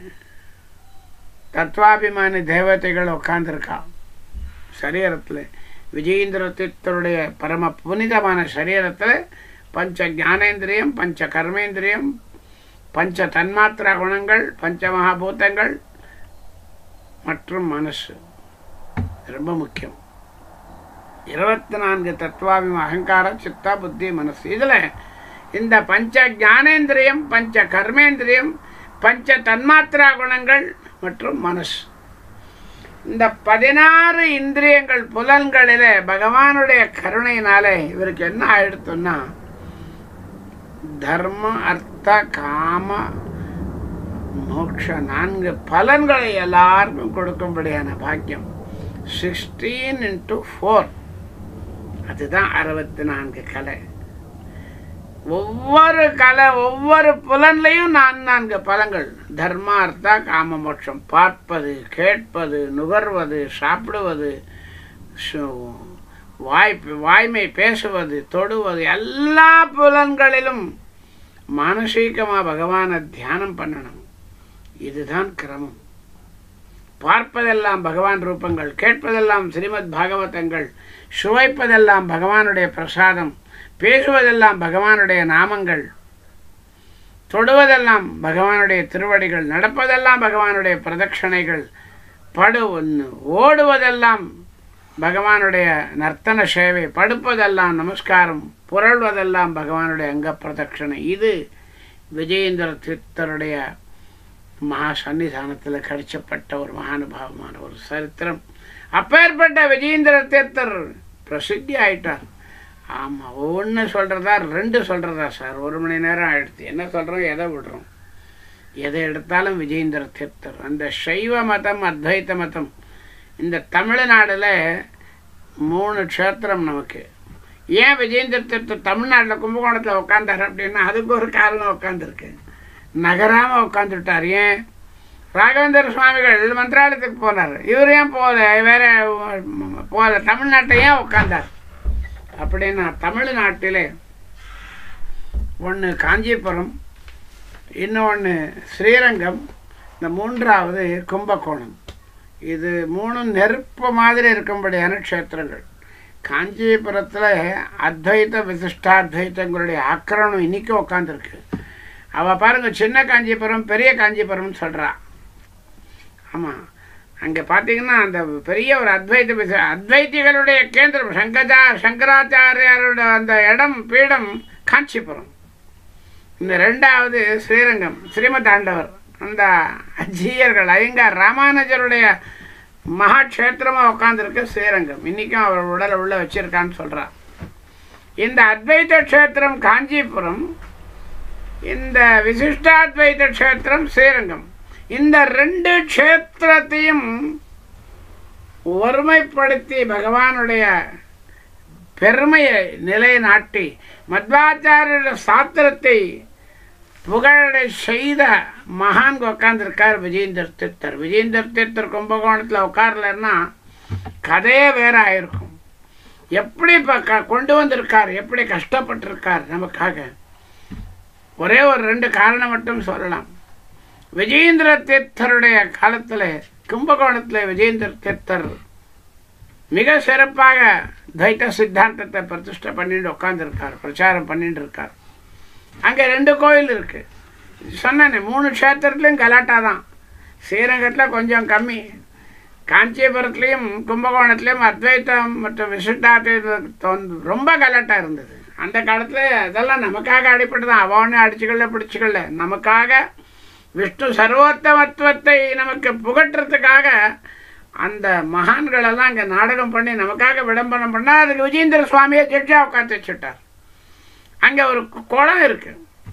தத்வாபிமானி தேவதைகள் உட்கார்ந்துருக்கா சரீரத்தில் விஜயேந்திர தீர்த்தருடைய பரம புனிதமான சரீரத்தில் பஞ்ச ஞானேந்திரியம் பஞ்ச கர்மேந்திரியம் பஞ்ச தன்மாத்திரா குணங்கள் பஞ்ச மகாபூதங்கள் மற்றும் மனசு ரொம்ப முக்கியம் இருபத்தி நான்கு தத்துவாபிம அகங்காரம் சித்தா புத்தி மனசு இதில் இந்த பஞ்ச ஞானேந்திரியம் பஞ்ச கர்மேந்திரியம் பஞ்ச தன்மாத்திரா குணங்கள் மற்றும் மனசு இந்த பதினாறு இந்திரியங்கள் புலன்களில் பகவானுடைய கருணையினால இவருக்கு என்ன ஆயிடுத்துன்னா தர்ம அர்த்த காம மோட்ச நான்கு பலன்களை எல்லாருக்கும் கொடுக்கும்படியான பாக்கியம் சிக்ஸ்டீன் இன்ட்டு ஃபோர் அதுதான் அறுபத்தி நான்கு கலை ஒவ்வொரு கலை ஒவ்வொரு புலன்லையும் நான் நான்கு பலங்கள் தர்மார்த்தா காம மோட்சம் பார்ப்பது கேட்பது நுகர்வது சாப்பிடுவது சு- வாய் வாய்மை பேசுவது தொடுவது எல்லா புலன்களிலும் மானசீகமாக பகவானை தியானம் பண்ணணும் இதுதான் கிரமம் பார்ப்பதெல்லாம் பகவான் ரூபங்கள் கேட்பதெல்லாம் ஸ்ரீமத் பாகவதங்கள் சுவைப்பதெல்லாம் பகவானுடைய பிரசாதம் பேசுவதெல்லாம் பகவானுடைய நாமங்கள் தொடுவதெல்லாம் பகவானுடைய திருவடிகள் நடப்பதெல்லாம் பகவானுடைய பிரதட்சணைகள் படு ஓடுவதெல்லாம் பகவானுடைய நர்த்தன சேவை படுப்பதெல்லாம் நமஸ்காரம் புரள்வதெல்லாம் பகவானுடைய அங்க பிரதட்சணை இது விஜயேந்திர தீர்த்தருடைய மகா சன்னிதானத்தில் கடிச்சப்பட்ட ஒரு மகானுபாவமான ஒரு சரித்திரம் அப்பேற்பட்ட விஜயேந்திர தீர்த்தர் பிரசித்தி ஆயிட்டார் ஆமாம் ஒன்று சொல்கிறதா ரெண்டு சொல்கிறதா சார் ஒரு மணி நேரம் ஆயிடுச்சு என்ன சொல்கிறோம் எதை விடுறோம் எதை எடுத்தாலும் விஜயேந்திர தீர்த்தர் அந்த சைவ மதம் அத்வைத மதம் இந்த தமிழ்நாடுல மூணு க்ஷேத்திரம் நமக்கு ஏன் விஜயேந்திர தீர்த்தர் தமிழ்நாட்டில் கும்பகோணத்தில் உட்காந்தார் அப்படின்னா அதுக்கு ஒரு காரணம் உட்காந்துருக்கு நகராம உட்காந்துட்டார் ஏன் ராகவேந்திர சுவாமிகள் மந்திராலயத்துக்கு போனார் இவர் ஏன் போகல வேற போகல தமிழ்நாட்டை ஏன் உட்காந்தார் அப்படின்னா தமிழ்நாட்டிலே ஒன்று காஞ்சிபுரம் இன்னொன்று ஸ்ரீரங்கம் இந்த மூன்றாவது கும்பகோணம் இது மூணும் நெருப்பு மாதிரி இருக்கும்படியான க்ஷேத்திரங்கள் காஞ்சிபுரத்தில் அத்வைத விசிஷ்டாத்வைத்தங்களுடைய ஆக்கிரமணம் இன்னைக்கும் உட்காந்துருக்கு அவள் பாருங்க சின்ன காஞ்சிபுரம் பெரிய காஞ்சிபுரம்னு சொல்கிறா ஆமாம் அங்கே பார்த்தீங்கன்னா அந்த பெரிய ஒரு அத்வைத விச அத்வைத்திகளுடைய கேந்திரம் சங்கரா சங்கராச்சாரியாரோட அந்த இடம் பீடம் காஞ்சிபுரம் இந்த ரெண்டாவது ஸ்ரீரங்கம் ஸ்ரீமதாண்டவர் அந்த ஜீயர்கள் ஐயங்கார் ராமானுஜருடைய மகாட்சேத்திரமாக உட்காந்துருக்கு ஸ்ரீரங்கம் இன்றைக்கும் அவர் உடலை உள்ள வச்சிருக்கான்னு சொல்கிறா இந்த அத்வைத க்ஷேத்திரம் காஞ்சிபுரம் இந்த விசிஷ்டாத்வைத க்ஷேத்திரம் ஸ்ரீரங்கம் இந்த ரெண்டு க்ஷேத்திரத்தையும் ஒருமைப்படுத்தி பகவானுடைய பெருமையை நிலைநாட்டி மத்வாச்சாரிய சாத்திரத்தை புகழடை செய்த மகான் உட்காந்துருக்கார் விஜயேந்தர் தீர்த்தர் விஜயேந்தர் தீர்த்தர் கும்பகோணத்தில் உட்காரலன்னா கதையே வேற ஆயிருக்கும் எப்படி இப்போ க கொண்டு வந்திருக்கார் எப்படி கஷ்டப்பட்டிருக்கார் நமக்காக ஒரே ஒரு ரெண்டு காரணம் மட்டும் சொல்லலாம் விஜயேந்திர தீர்த்தருடைய காலத்தில் கும்பகோணத்தில் விஜயேந்திர தீர்த்தர் மிக சிறப்பாக துவைத்த சித்தாந்தத்தை பிரதிஷ்டை பண்ணிட்டு உட்காந்துருக்கார் பிரச்சாரம் பண்ணிட்டு இருக்கார் அங்கே ரெண்டு கோயில் இருக்கு சொன்னேனே மூணு க்ஷேத்திரத்துலையும் கலாட்டா தான் ஸ்ரீரங்கத்தில் கொஞ்சம் கம்மி காஞ்சிபுரத்துலேயும் கும்பகோணத்துலேயும் அத்வைத்தம் மற்றும் விசிஷ்டாத்வைத்தம் ரொம்ப கலாட்டா இருந்தது அந்த காலத்தில் அதெல்லாம் நமக்காக அடிப்பட்டு தான் அவனே அடிச்சுக்கல பிடிச்சிக்கல நமக்காக விஷ்ணு சர்வோத்தமத்துவத்தை நமக்கு புகட்டுறதுக்காக அந்த மகான்களெல்லாம் அங்கே நாடகம் பண்ணி நமக்காக விளம்பரம் பண்ணால் அதுக்கு விஜயேந்திர சுவாமியை ஜட்ஜா உட்காந்து வச்சுட்டார் அங்கே ஒரு கு- குளம் இருக்கு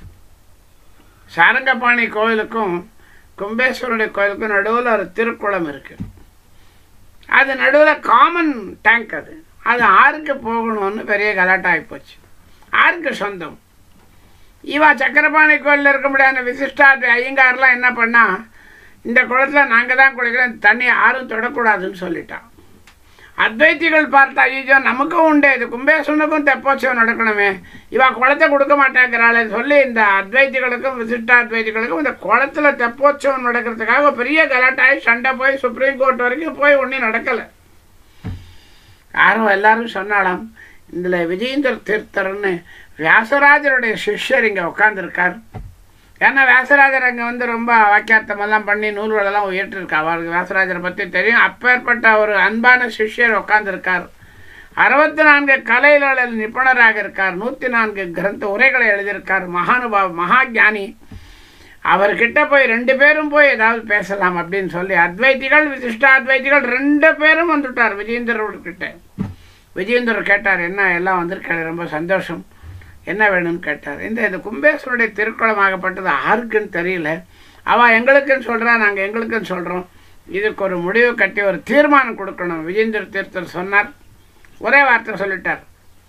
சாரங்கபாணி கோயிலுக்கும் கும்பேஸ்வரனுடைய கோயிலுக்கும் நடுவில் ஒரு திருக்குளம் இருக்கு அது நடுவில் காமன் டேங்க் அது அது ஆருக்கு போகணும்னு பெரிய கலாட்டா ஆகிப்போச்சு ஆருக்கு சொந்தம் இவா சக்கரபாணி கோயிலில் இருக்க முடியாத விசிஷ்டாத்து ஐயங்காரெலாம் என்ன பண்ணா இந்த குளத்துல நாங்கள் தான் குளிக்கிறோம் இந்த தண்ணி யாரும் தொடக்கூடாதுன்னு சொல்லிட்டான் அத்வைத்திகள் பார்த்தா ஐயோ நமக்கும் உண்டு இது கும்பேஸ்வரனுக்கும் தெப்போற்சவம் நடக்கணுமே இவா குளத்தை கொடுக்க மாட்டேங்கிறாளே சொல்லி இந்த அத்வைத்திகளுக்கும் விசிஷ்டாத்வைத்திகளுக்கும் இந்த குளத்துல தெப்போற்சவம் நடக்கிறதுக்காக ஒரு பெரிய கலாட்டாயி சண்டை போய் சுப்ரீம் கோர்ட் வரைக்கும் போய் ஒன்றும் நடக்கலை யாரும் எல்லாரும் சொன்னாலாம் இதில் விஜயேந்திர தீர்த்தர்னு வியாசராஜருடைய சிஷ்யர் இங்கே உட்காந்துருக்கார் ஏன்னா வியாசராஜர் அங்கே வந்து ரொம்ப வாக்கியார்த்தமெல்லாம் பண்ணி நூல்களெல்லாம் உயர்த்திருக்கா அவருக்கு வியாசராஜரை பற்றி தெரியும் அப்பேற்பட்ட ஒரு அன்பான சிஷ்யர் உட்காந்துருக்கார் அறுபத்தி நான்கு கலைகளில் நிபுணராக இருக்கார் நூற்றி நான்கு கிரந்த உரைகளை எழுதியிருக்கார் மகானுபாவ மகா ஞானி அவர்கிட்ட போய் ரெண்டு பேரும் போய் ஏதாவது பேசலாம் அப்படின்னு சொல்லி அத்வைத்திகள் விசிஷ்ட அத்வைத்திகள் ரெண்டு பேரும் வந்துட்டார் விஜயேந்திரர்கிட்ட விஜயேந்திரர் கேட்டார் என்ன எல்லாம் வந்திருக்காரு ரொம்ப சந்தோஷம் என்ன வேணும்னு கேட்டார் இந்த இந்த கும்பேஸ்வருடைய திருக்குளமாகப்பட்டது யாருக்குன்னு தெரியல அவள் எங்களுக்குன்னு சொல்கிறா நாங்கள் எங்களுக்குன்னு சொல்கிறோம் இதுக்கு ஒரு முடிவு கட்டி ஒரு தீர்மானம் கொடுக்கணும் விஜேந்திர தீர்த்தர் சொன்னார் ஒரே வார்த்தை சொல்லிட்டார்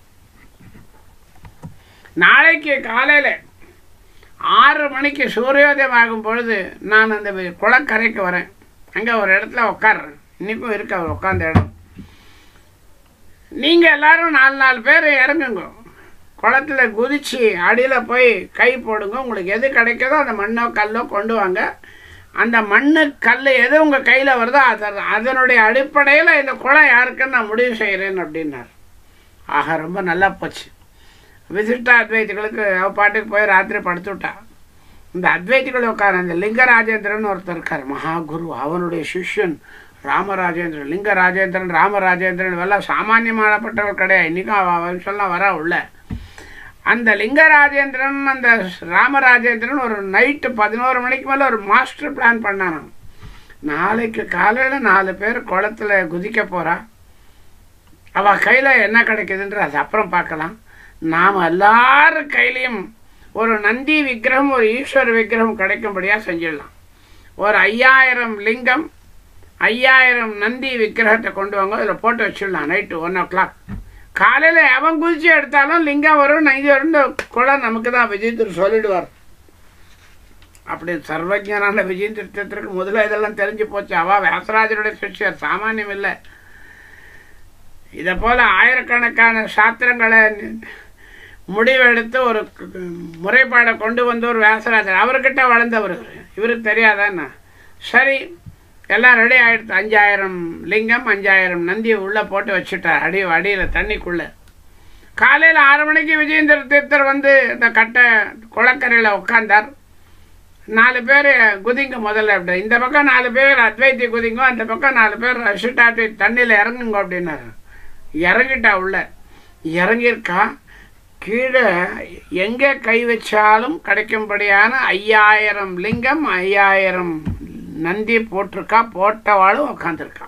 நாளைக்கு காலையில் ஆறு மணிக்கு சூரியோதயம் ஆகும் பொழுது நான் அந்த வி- குளக்கரைக்கு வரேன் அங்கே ஒரு இடத்துல உட்காடுறேன் இன்றைக்கும் இருக்கு அவர் உட்காந்த இடம் நீங்கள் எல்லாரும் நாலு நாலு பேர் இறங்குங்க குளத்துல குதிச்சு அடியில் போய் கை போடுங்க உங்களுக்கு எது கிடைக்குதோ அந்த மண்ணோ கல்லோ கொண்டு வாங்க அந்த மண்ணு கல் எது உங்கள் கையில் வருதோ அது அதனுடைய அடிப்படையில் இந்த குளம் யாருக்குன்னு நான் முடிவு செய்கிறேன் அப்படின்னார் ஆஹா ரொம்ப நல்லா போச்சு விசிஷ்ட அத்வைதிகளுக்கு அவ பாட்டுக்கு போய் ராத்திரி படுத்து விட்டா இந்த அத்வைதிகள் உட்கார அந்த லிங்கராஜேந்திரன் ஒருத்தர் இருக்கார் மகாகுரு அவனுடைய சிஷ்யன் ராமராஜேந்திரன் லிங்க ராஜேந்திரன் ராமராஜேந்திரன் இவெல்லாம் சாமானியமானப்பட்டவர் கிடையாது இன்றைக்கும் அவ வம்சம்லாம் வர உள்ள அந்த லிங்கராஜேந்திரன் அந்த ராமராஜேந்திரன் ஒரு நைட்டு பதினோரு மணிக்கு மேலே ஒரு மாஸ்டர் பிளான் பண்ணானாம் நாளைக்கு காலையில் நாலு பேர் குளத்துல குதிக்க போகிறா அவள் கையில் என்ன கிடைக்குதுன்ற அது அப்புறம் பார்க்கலாம் நாம் எல்லார் கையிலையும் ஒரு நந்தி விக்கிரகம் ஒரு ஈஸ்வர விக்கிரகம் கிடைக்கும்படியாக செஞ்சிடலாம் ஒரு ஐயாயிரம் லிங்கம் ஐயாயிரம் நந்தி விக்கிரகத்தை கொண்டு வாங்க அதில் போட்டு வச்சிடலாம் நைட்டு ஒன் ஓ கிளாக் காலையில் எவன் குதிச்சு எடுத்தாலும் லிங்கம் வரும் நந்தி வரும் இந்த குளம் நமக்கு தான் விஜயத்தர் சொல்லிடுவார் அப்படி சர்வஜனான விஜயந்திரத்திற்கு முதல்ல இதெல்லாம் தெரிஞ்சு போச்சு அவ வியாசராஜருடைய சிஷ்யர் சாமானியம் இல்லை இதை போல ஆயிரக்கணக்கான சாத்திரங்களை முடிவெடுத்து ஒரு முறைப்பாடை கொண்டு வந்த ஒரு வியாசராஜர் அவர்கிட்ட வளர்ந்தவர் இவருக்கு தெரியாதான்னா சரி எல்லாம் ரெடி ஆகிடுது அஞ்சாயிரம் லிங்கம் அஞ்சாயிரம் நந்தியை உள்ளே போட்டு வச்சுட்டார் அடி அடியில் தண்ணிக்குள்ளே காலையில் ஆறு மணிக்கு விஜயேந்திர தீர்த்தர் வந்து இந்த கட்டை குளக்கரையில் உட்காந்தார் நாலு பேர் குதிங்க முதல்ல அப்படி இந்த பக்கம் நாலு பேர் அத்வைத்தி குதிங்க அந்த பக்கம் நாலு பேர் அசுட்டாத்தி தண்ணியில் இறங்குங்க அப்படின்னாரு இறங்கிட்டா உள்ள இறங்கியிருக்கா கீழே எங்கே கை வச்சாலும் கிடைக்கும்படியான ஐயாயிரம் லிங்கம் ஐயாயிரம் நந்தி போட்டிருக்கா போட்டவாளும் உட்காந்துருக்கா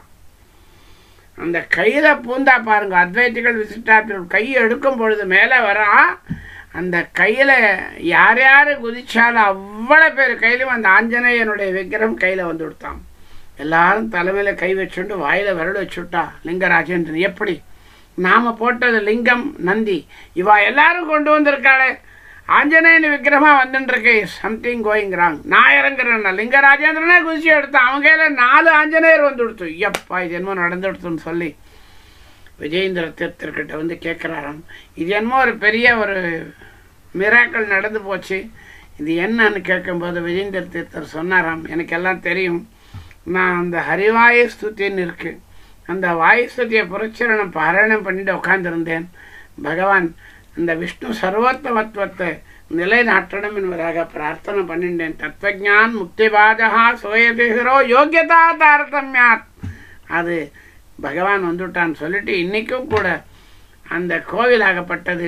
அந்த கையில் பூந்தா பாருங்க அத்வைத்திகள் விசிட்டார்கள் கை எடுக்கும் பொழுது மேலே வரா அந்த கையில் யார் யார் குதிச்சாலும் அவ்வளோ பேர் கையிலும் அந்த ஆஞ்சநேயனுடைய விக்கிரம் கையில் வந்து விடுத்தான் எல்லாரும் தலைமையில் கை வச்சுட்டு வாயில் விரல் வச்சுட்டா லிங்கராஜேந்திரன் எப்படி நாம் போட்டது லிங்கம் நந்தி இவா எல்லாரும் கொண்டு வந்திருக்காளே ஆஞ்சநேயன் விக்கிரமாக வந்துட்டுருக்கு சம்திங் கோயிங்கிறாங்க நான் இறங்குறேன் லிங்கராஜேந்திரனே குதிச்சு எடுத்தான் அவங்க கையில் நாலு ஆஞ்சநேயர் வந்து கொடுத்து ஐயப்பா இது என்னமோ நடந்துடுத்துன்னு சொல்லி விஜயேந்திர தீர்த்தர்கிட்ட வந்து கேட்குறாராம் இது என்னமோ ஒரு பெரிய ஒரு மிராக்கள் நடந்து போச்சு இது என்னன்னு கேட்கும்போது விஜயேந்திர தீர்த்தர் சொன்னாராம் எனக்கு எல்லாம் தெரியும் நான் அந்த ஹரிவாய ஸ்துதின்னு இருக்கு அந்த வாயுஸ்துதியை புரட்சரணம் பாராயணம் பண்ணிட்டு உட்கார்ந்திருந்தேன் பகவான் இந்த விஷ்ணு சர்வோத்தமத்துவத்தை நிலைநாட்டணும் என்பதாக பிரார்த்தனை பண்ணிட்டேன் தத்துவஜான் முக்திபாதகா சுயதிகரோ யோகியதா தாரதமியாத் அது பகவான் வந்துட்டான்னு சொல்லிட்டு இன்றைக்கும் கூட அந்த கோவிலாகப்பட்டது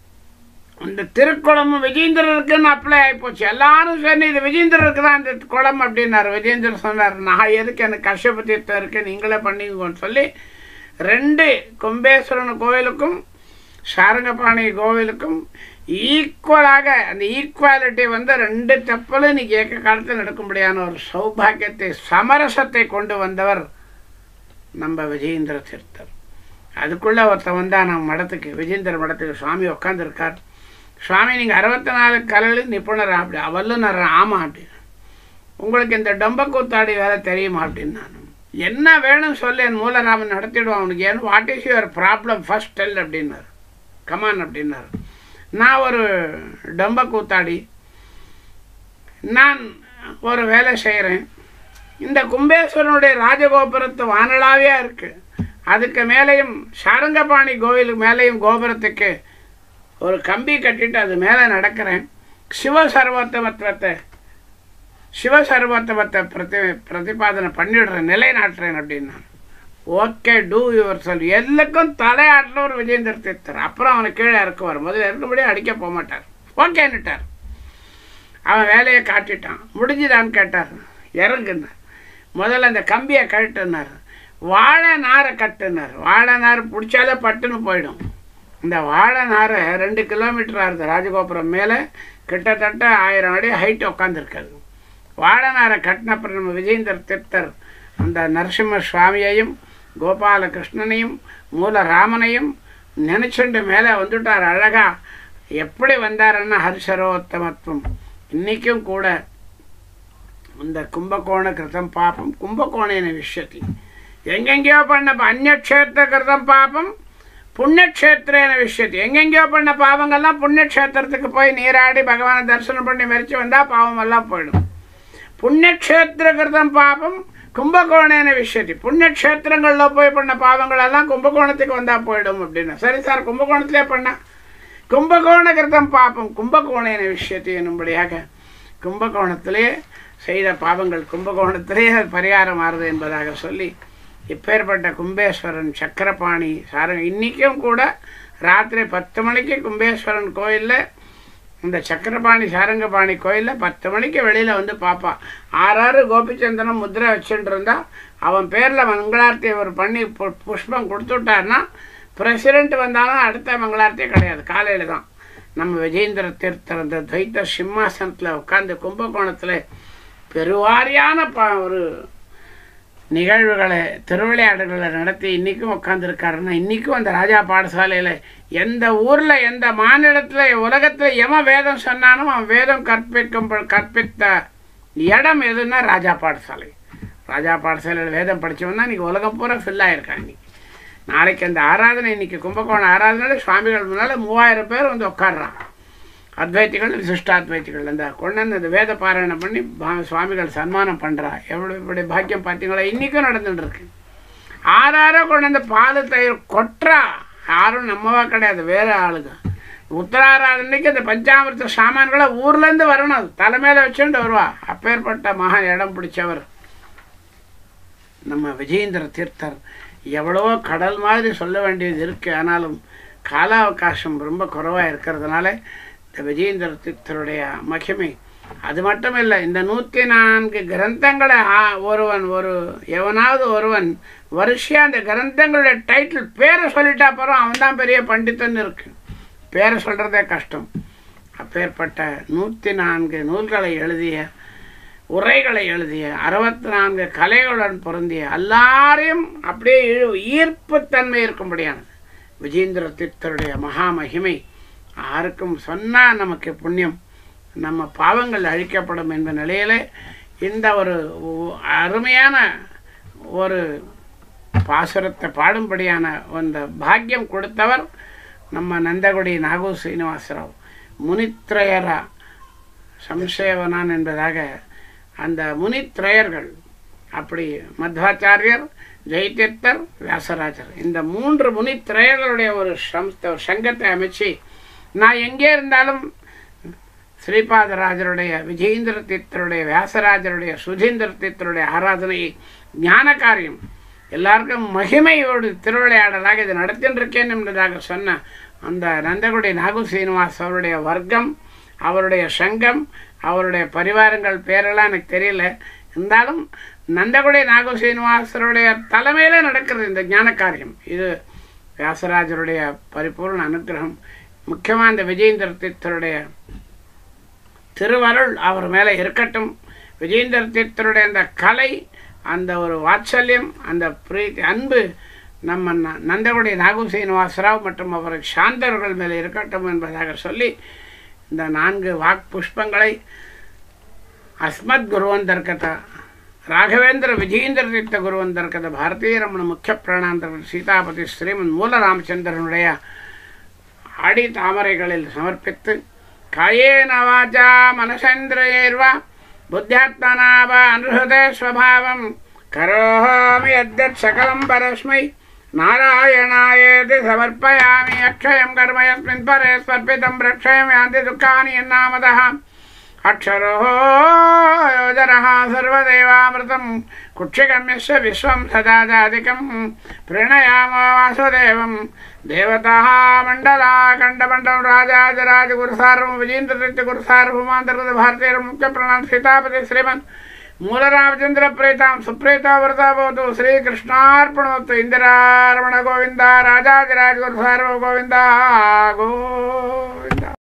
அந்த திருக்குளமும் விஜயேந்திரருக்குன்னு அப்ளை ஆகிப்போச்சு எல்லாரும் சரி இது விஜயேந்திரருக்கு தான் அந்த குளம் அப்படின்னாரு விஜயேந்திரர் சொன்னார் நான் எதுக்கு எனக்கு கஷ்யப தீர்த்தம் இருக்கு நீங்களே பண்ணிக்கோன்னு சொல்லி ரெண்டு கும்பேஸ்வரன் கோவிலுக்கும் சாரங்கபாணி கோவிலுக்கும் ஈக்குவலாக அந்த ஈக்குவாலிட்டி வந்து ரெண்டு தெப்பலும் இன்னைக்கு ஏக்க காலத்தில் நடக்கும்படியான ஒரு சௌபாகியத்தை சமரசத்தை கொண்டு வந்தவர் நம்ம விஜயேந்திர தீர்த்தர் அதுக்குள்ளே ஒருத்தன் வந்தான் நம்ம மடத்துக்கு விஜேந்திர மடத்துக்கு சுவாமி உட்காந்துருக்கார் சுவாமி நீங்கள் அறுபத்தி நாலு கலையில் நிபுணரா அப்படி வல்லுநர் ஆமாம் அப்படின்னு உங்களுக்கு இந்த டொம்ப கூத்தாடி வேலை தெரியுமா அப்படின்னு நான் என்ன வேணும் சொல்லு என் மூலராமன் நடத்திடுவான் அவனுக்கு ஏன் what is your problem first tell அப்படின்னாரு கமான் அப்படின்னாரு நான் ஒரு டொம்ப கூத்தாடி நான் ஒரு வேலை செய்கிறேன் இந்த கும்பேஸ்வரனுடைய ராஜகோபுரத்து வானலாவே இருக்குது அதுக்கு மேலேயும் சாரங்கபாணி கோவிலுக்கு மேலேயும் கோபுரத்துக்கு ஒரு கம்பி கட்டிட்டு அது மேலே நடக்கிறேன் சிவசர்வோத்தமத்துவத்தை சிவசர்வோத்தமத்தை பிரதி பிரதிபாதனை பண்ணிடுறேன் நிலைநாட்டுறேன் அப்படின்னா ஓகே டூ யுவர் சொல் எல்லாக்கும் தலையாட்டில் விஜயேந்திர தீர்த்தர் அப்புறம் அவனை கீழே இறக்குவார் முதல்ல இருக்கும்படியே அடிக்க போக மாட்டார் ஓகேன்னுட்டார் அவன் வேலையை காட்டிட்டான் முடிஞ்சுதான்னு கேட்டார் இறங்குன்னார் முதல்ல அந்த கம்பியை கழட்டுனார் வாழை நாரை கட்டுனார் வாழை நார் பிடிச்சாலே பட்டுன்னு போயிடும் இந்த வாழை நாரை ரெண்டு கிலோமீட்டர் ஆகுது ராஜகோபுரம் மேலே கிட்டத்தட்ட ஆயிரம் அடி ஹைட் உட்காந்துருக்காது வாழை நாரை கட்டினப்புறம் நம்ம விஜயேந்திர தீர்த்தர் அந்த நரசிம்ம சுவாமியையும் கோபாலகிருஷ்ணனையும் மூலராமனையும் நினச்சுண்டு மேலே வந்துட்டார் அழகா எப்படி வந்தாருன்னா ஹரிசரோத்தமத்துவம் இன்றைக்கும் கூட இந்த கும்பகோண கிருதம் பாப்பம் கும்பகோணேன விஷயத்தி எங்கெங்கேயோ பண்ண அந்நக்ஷேத்திர கிருதம் பாப்பம் புண்ணியக்ஷேத்திரேன விஷயத்தி எங்கெங்கேயோ பண்ண பாவங்கள்லாம் புண்ணியக்ஷேத்திரத்துக்கு போய் நீராடி பகவானை தரிசனம் பண்ணி மறித்து வந்தால் பாவம் எல்லாம் போயிடும் புண்ணியக்ஷேத்திர கிருதம் பாபம் கும்பகோணேன விஷயத்தி புண்ணியக்ஷேத்திரங்களில் போய் பண்ண பாவங்களெல்லாம் கும்பகோணத்துக்கு வந்தால் போயிடும் அப்படின்னு சரி சார் கும்பகோணத்திலே பண்ணா கும்பகோண கிருதம் பாப்பம் கும்பகோணேன விஷயத்தை என்னும்படியாக கும்பகோணத்திலே செய்த பாவங்கள் கும்பகோணத்திலே அது பரிகாரம் ஆறுது என்பதாக சொல்லி இப்பேற்பட்ட கும்பேஸ்வரன் சக்கரபாணி சாரங்க இன்றைக்கும் கூட ராத்திரி பத்து மணிக்கு கும்பேஸ்வரன் கோயிலில் இந்த சக்கரபாணி சாரங்கபாணி கோயிலில் பத்து மணிக்கு வெளியில் வந்து பார்ப்பான் ஆறாறு கோபிச்சந்திரன் முத்திரை வச்சுட்டு இருந்தா அவன் பேரில் மங்களார்த்தி அவர் பண்ணி பு- புஷ்பம் கொடுத்துட்டாருன்னா பிரசிடென்ட் வந்தாலும் அடுத்த மங்களார்த்தியே கிடையாது காலையில் தான் நம்ம விஜேந்திர தீர்த்தர் அந்த துவைத்த சிம்மாசனத்தில் உட்காந்து கும்பகோணத்தில் பெருவாரியான ப ஒரு நிகழ்வுகளை திருவிளையாடுகளை நடத்தி இன்றைக்கும் உட்காந்துருக்காருன்னா இன்றைக்கும் அந்த ராஜா பாடசாலையில் எந்த ஊரில் எந்த மாநிலத்தில் உலகத்தில் எவன் வேதம் சொன்னாலும் அவன் வேதம் கற்பிக்கும் கற்பித்த இடம் எதுன்னா ராஜா பாடசாலை ராஜா பாடசாலையில் வேதம் படித்தவன் தான் இன்றைக்கி உலகம் பூரா ஃபில் ஆகிருக்கான் இன்னைக்கு நாளைக்கு அந்த ஆராதனை இன்னைக்கு கும்பகோணம் ஆராதனையில் சுவாமிகள் முன்னால் மூவாயிரம் பேர் வந்து உட்காடுறான் அத்வைத்திகள் விசிஷ்டாத்வைத்திகள் அந்த கொண்டு வந்து அந்த வேத பாராயணம் பண்ணி பா- சுவாமிகள் சன்மானம் பண்ணுறா எவ்வளோ இப்படி பாக்கியம் பார்த்தீங்களா இன்றைக்கும் நடந்துட்டு இருக்கு ஆறாரோ கொண்டு வந்து பால் தயிர் கொட்டுறா யாரும் நம்மவா கிடையாது வேற ஆளுங்க உத்தராராதனைக்கு அந்த பஞ்சாமிர்த சாமான்களை ஊர்லேருந்து வரணும் அது தலைமையில வச்சுட்டு வருவா அப்பேற்பட்ட மகா இடம் பிடிச்சவர் நம்ம விஜயேந்திர தீர்த்தர் எவ்வளவோ கடல் மாதிரி சொல்ல வேண்டியது இருக்குது ஆனாலும் கால அவகாசம் ரொம்ப குறைவாக இருக்கிறதுனால இந்த விஜயேந்திர தீர்த்தருடைய மகிமை அது மட்டும் இல்லை இந்த நூற்றி நான்கு கிரந்தங்களை ஆ- ஒருவன் ஒரு எவனாவது ஒருவன் வரிசையாக அந்த கிரந்தங்களுடைய டைட்டில் பேரை சொல்லிட்டா அப்புறம் அவன் தான் பெரிய பண்டிதன் இருக்கு பேரை சொல்கிறதே கஷ்டம் அப்பேற்பட்ட நூற்றி நான்கு நூல்களை எழுதிய உரைகளை எழுதிய அறுபத்தி நான்கு கலைகளுடன் பொருந்திய எல்லாரையும் அப்படியே இழு ஈர்ப்புத்தன்மை இருக்கும்படியானது விஜேந்திர தீர்த்தருடைய மகா மகிமை யாருக்கும் சொன்னால் நமக்கு புண்ணியம் நம்ம பாவங்கள் அழிக்கப்படும் என்ற நிலையிலே இந்த ஒரு உ- அருமையான ஒரு பாசுரத்தை பாடும்படியான அந்த பாக்கியம் கொடுத்தவர் நம்ம நந்தகுடி நாகு சீனிவாசராவ் முனித்ரயரா சம்சேவனான் என்பதாக அந்த முனித்ரயர்கள் அப்படி மத்வாச்சாரியர் ஜெயதீர்த்தர் வியாசராஜர் இந்த மூன்று முனித்ரயர்களுடைய ஒரு சம்ஸ்த ஒரு சங்கத்தை அமைச்சு நான் எங்கே இருந்தாலும் ஸ்ரீபாதராஜருடைய விஜயேந்திர தீர்த்தருடைய வியாசராஜருடைய சுதீந்திர தீர்த்தருடைய ஆராதனை ஞான காரியம் எல்லாருக்கும் மகிமையோடு திருவிளையாடலாக இது நடத்தின்றிருக்கேன் என்பதாக சொன்ன அந்த நந்தகுடி நாகு சீனிவாஸ் அவருடைய வர்க்கம் அவருடைய சங்கம் அவருடைய பரிவாரங்கள் பேரெல்லாம் எனக்கு தெரியல இருந்தாலும் நந்தகுடி நாகு சீனிவாசருடைய தலைமையில நடக்கிறது இந்த ஞான காரியம் இது வியாசராஜருடைய பரிபூர்ண அனுகிரகம் முக்கியமாக இந்த விஜயேந்திர தீர்த்தருடைய திருவருள் அவர் மேலே இருக்கட்டும் விஜயேந்திர தீர்த்தருடைய அந்த கலை அந்த ஒரு வாத்சல்யம் அந்த பிரீத்தி அன்பு நம்ம ந- நந்தகுடி நாகு சீனிவாசராவ் மற்றும் அவர் சாந்தர்கள் மேலே இருக்கட்டும் என்பதாக சொல்லி இந்த நான்கு வாக் புஷ்பங்களை ಅಸ್ಮದ್ ಗುರುವಂತರ್ಗತ ರಾಘವೇಂದ್ರ ವಿಜಯೇಂದ್ರ ತೀರ್ಥ ಗುರುವಂತರ್ಗತ ಭಾರತೀಯ ರಮಣ ಮುಖ್ಯ ಪ್ರಾಣಾಂತರ சீதாபதி ஸ்ரீமன் மூல ராமச்சந்திரனுடைய அடி தாமரைகளில் சமர்ப்பித்து காயேன வாச்சா மனசேந்திரியர்வா புத்தியாத்மனா வா அனுஹதே ஸ்வபாவம் கரோமி யத்யத் சகலம் பரஸ்மை நாராயணாயேதி சமர்ப்பயாமி அக்ஷயம் கர்ம யஸ்மின் பரே ஸ்வர்ப்பிதம் ரக்ஷயம் யாந்தி துக்கானி என்னாமதः अक्षरो योजनः सर्वदेवामृतं कुक्षिगम्यस्य विश्वं सदा जातिकं प्रणयामो वासुदेवं देवताः मण्डलाखण्डमण्डलं राजाजराजगुरुसार्वं विजेन्द्रतीर्थगुरुसार्वमान्तर्गत भारतीय मुख्यप्रणं सीतापति श्रीमन् मूलरामचन्द्र प्रेतां सुप्रेता वरता भवतु श्रीकृष्णार्पणमस्तु इन्दिरारमण गोविन्द राजाजराजगुरुसार्व गोविन्द गोविन्द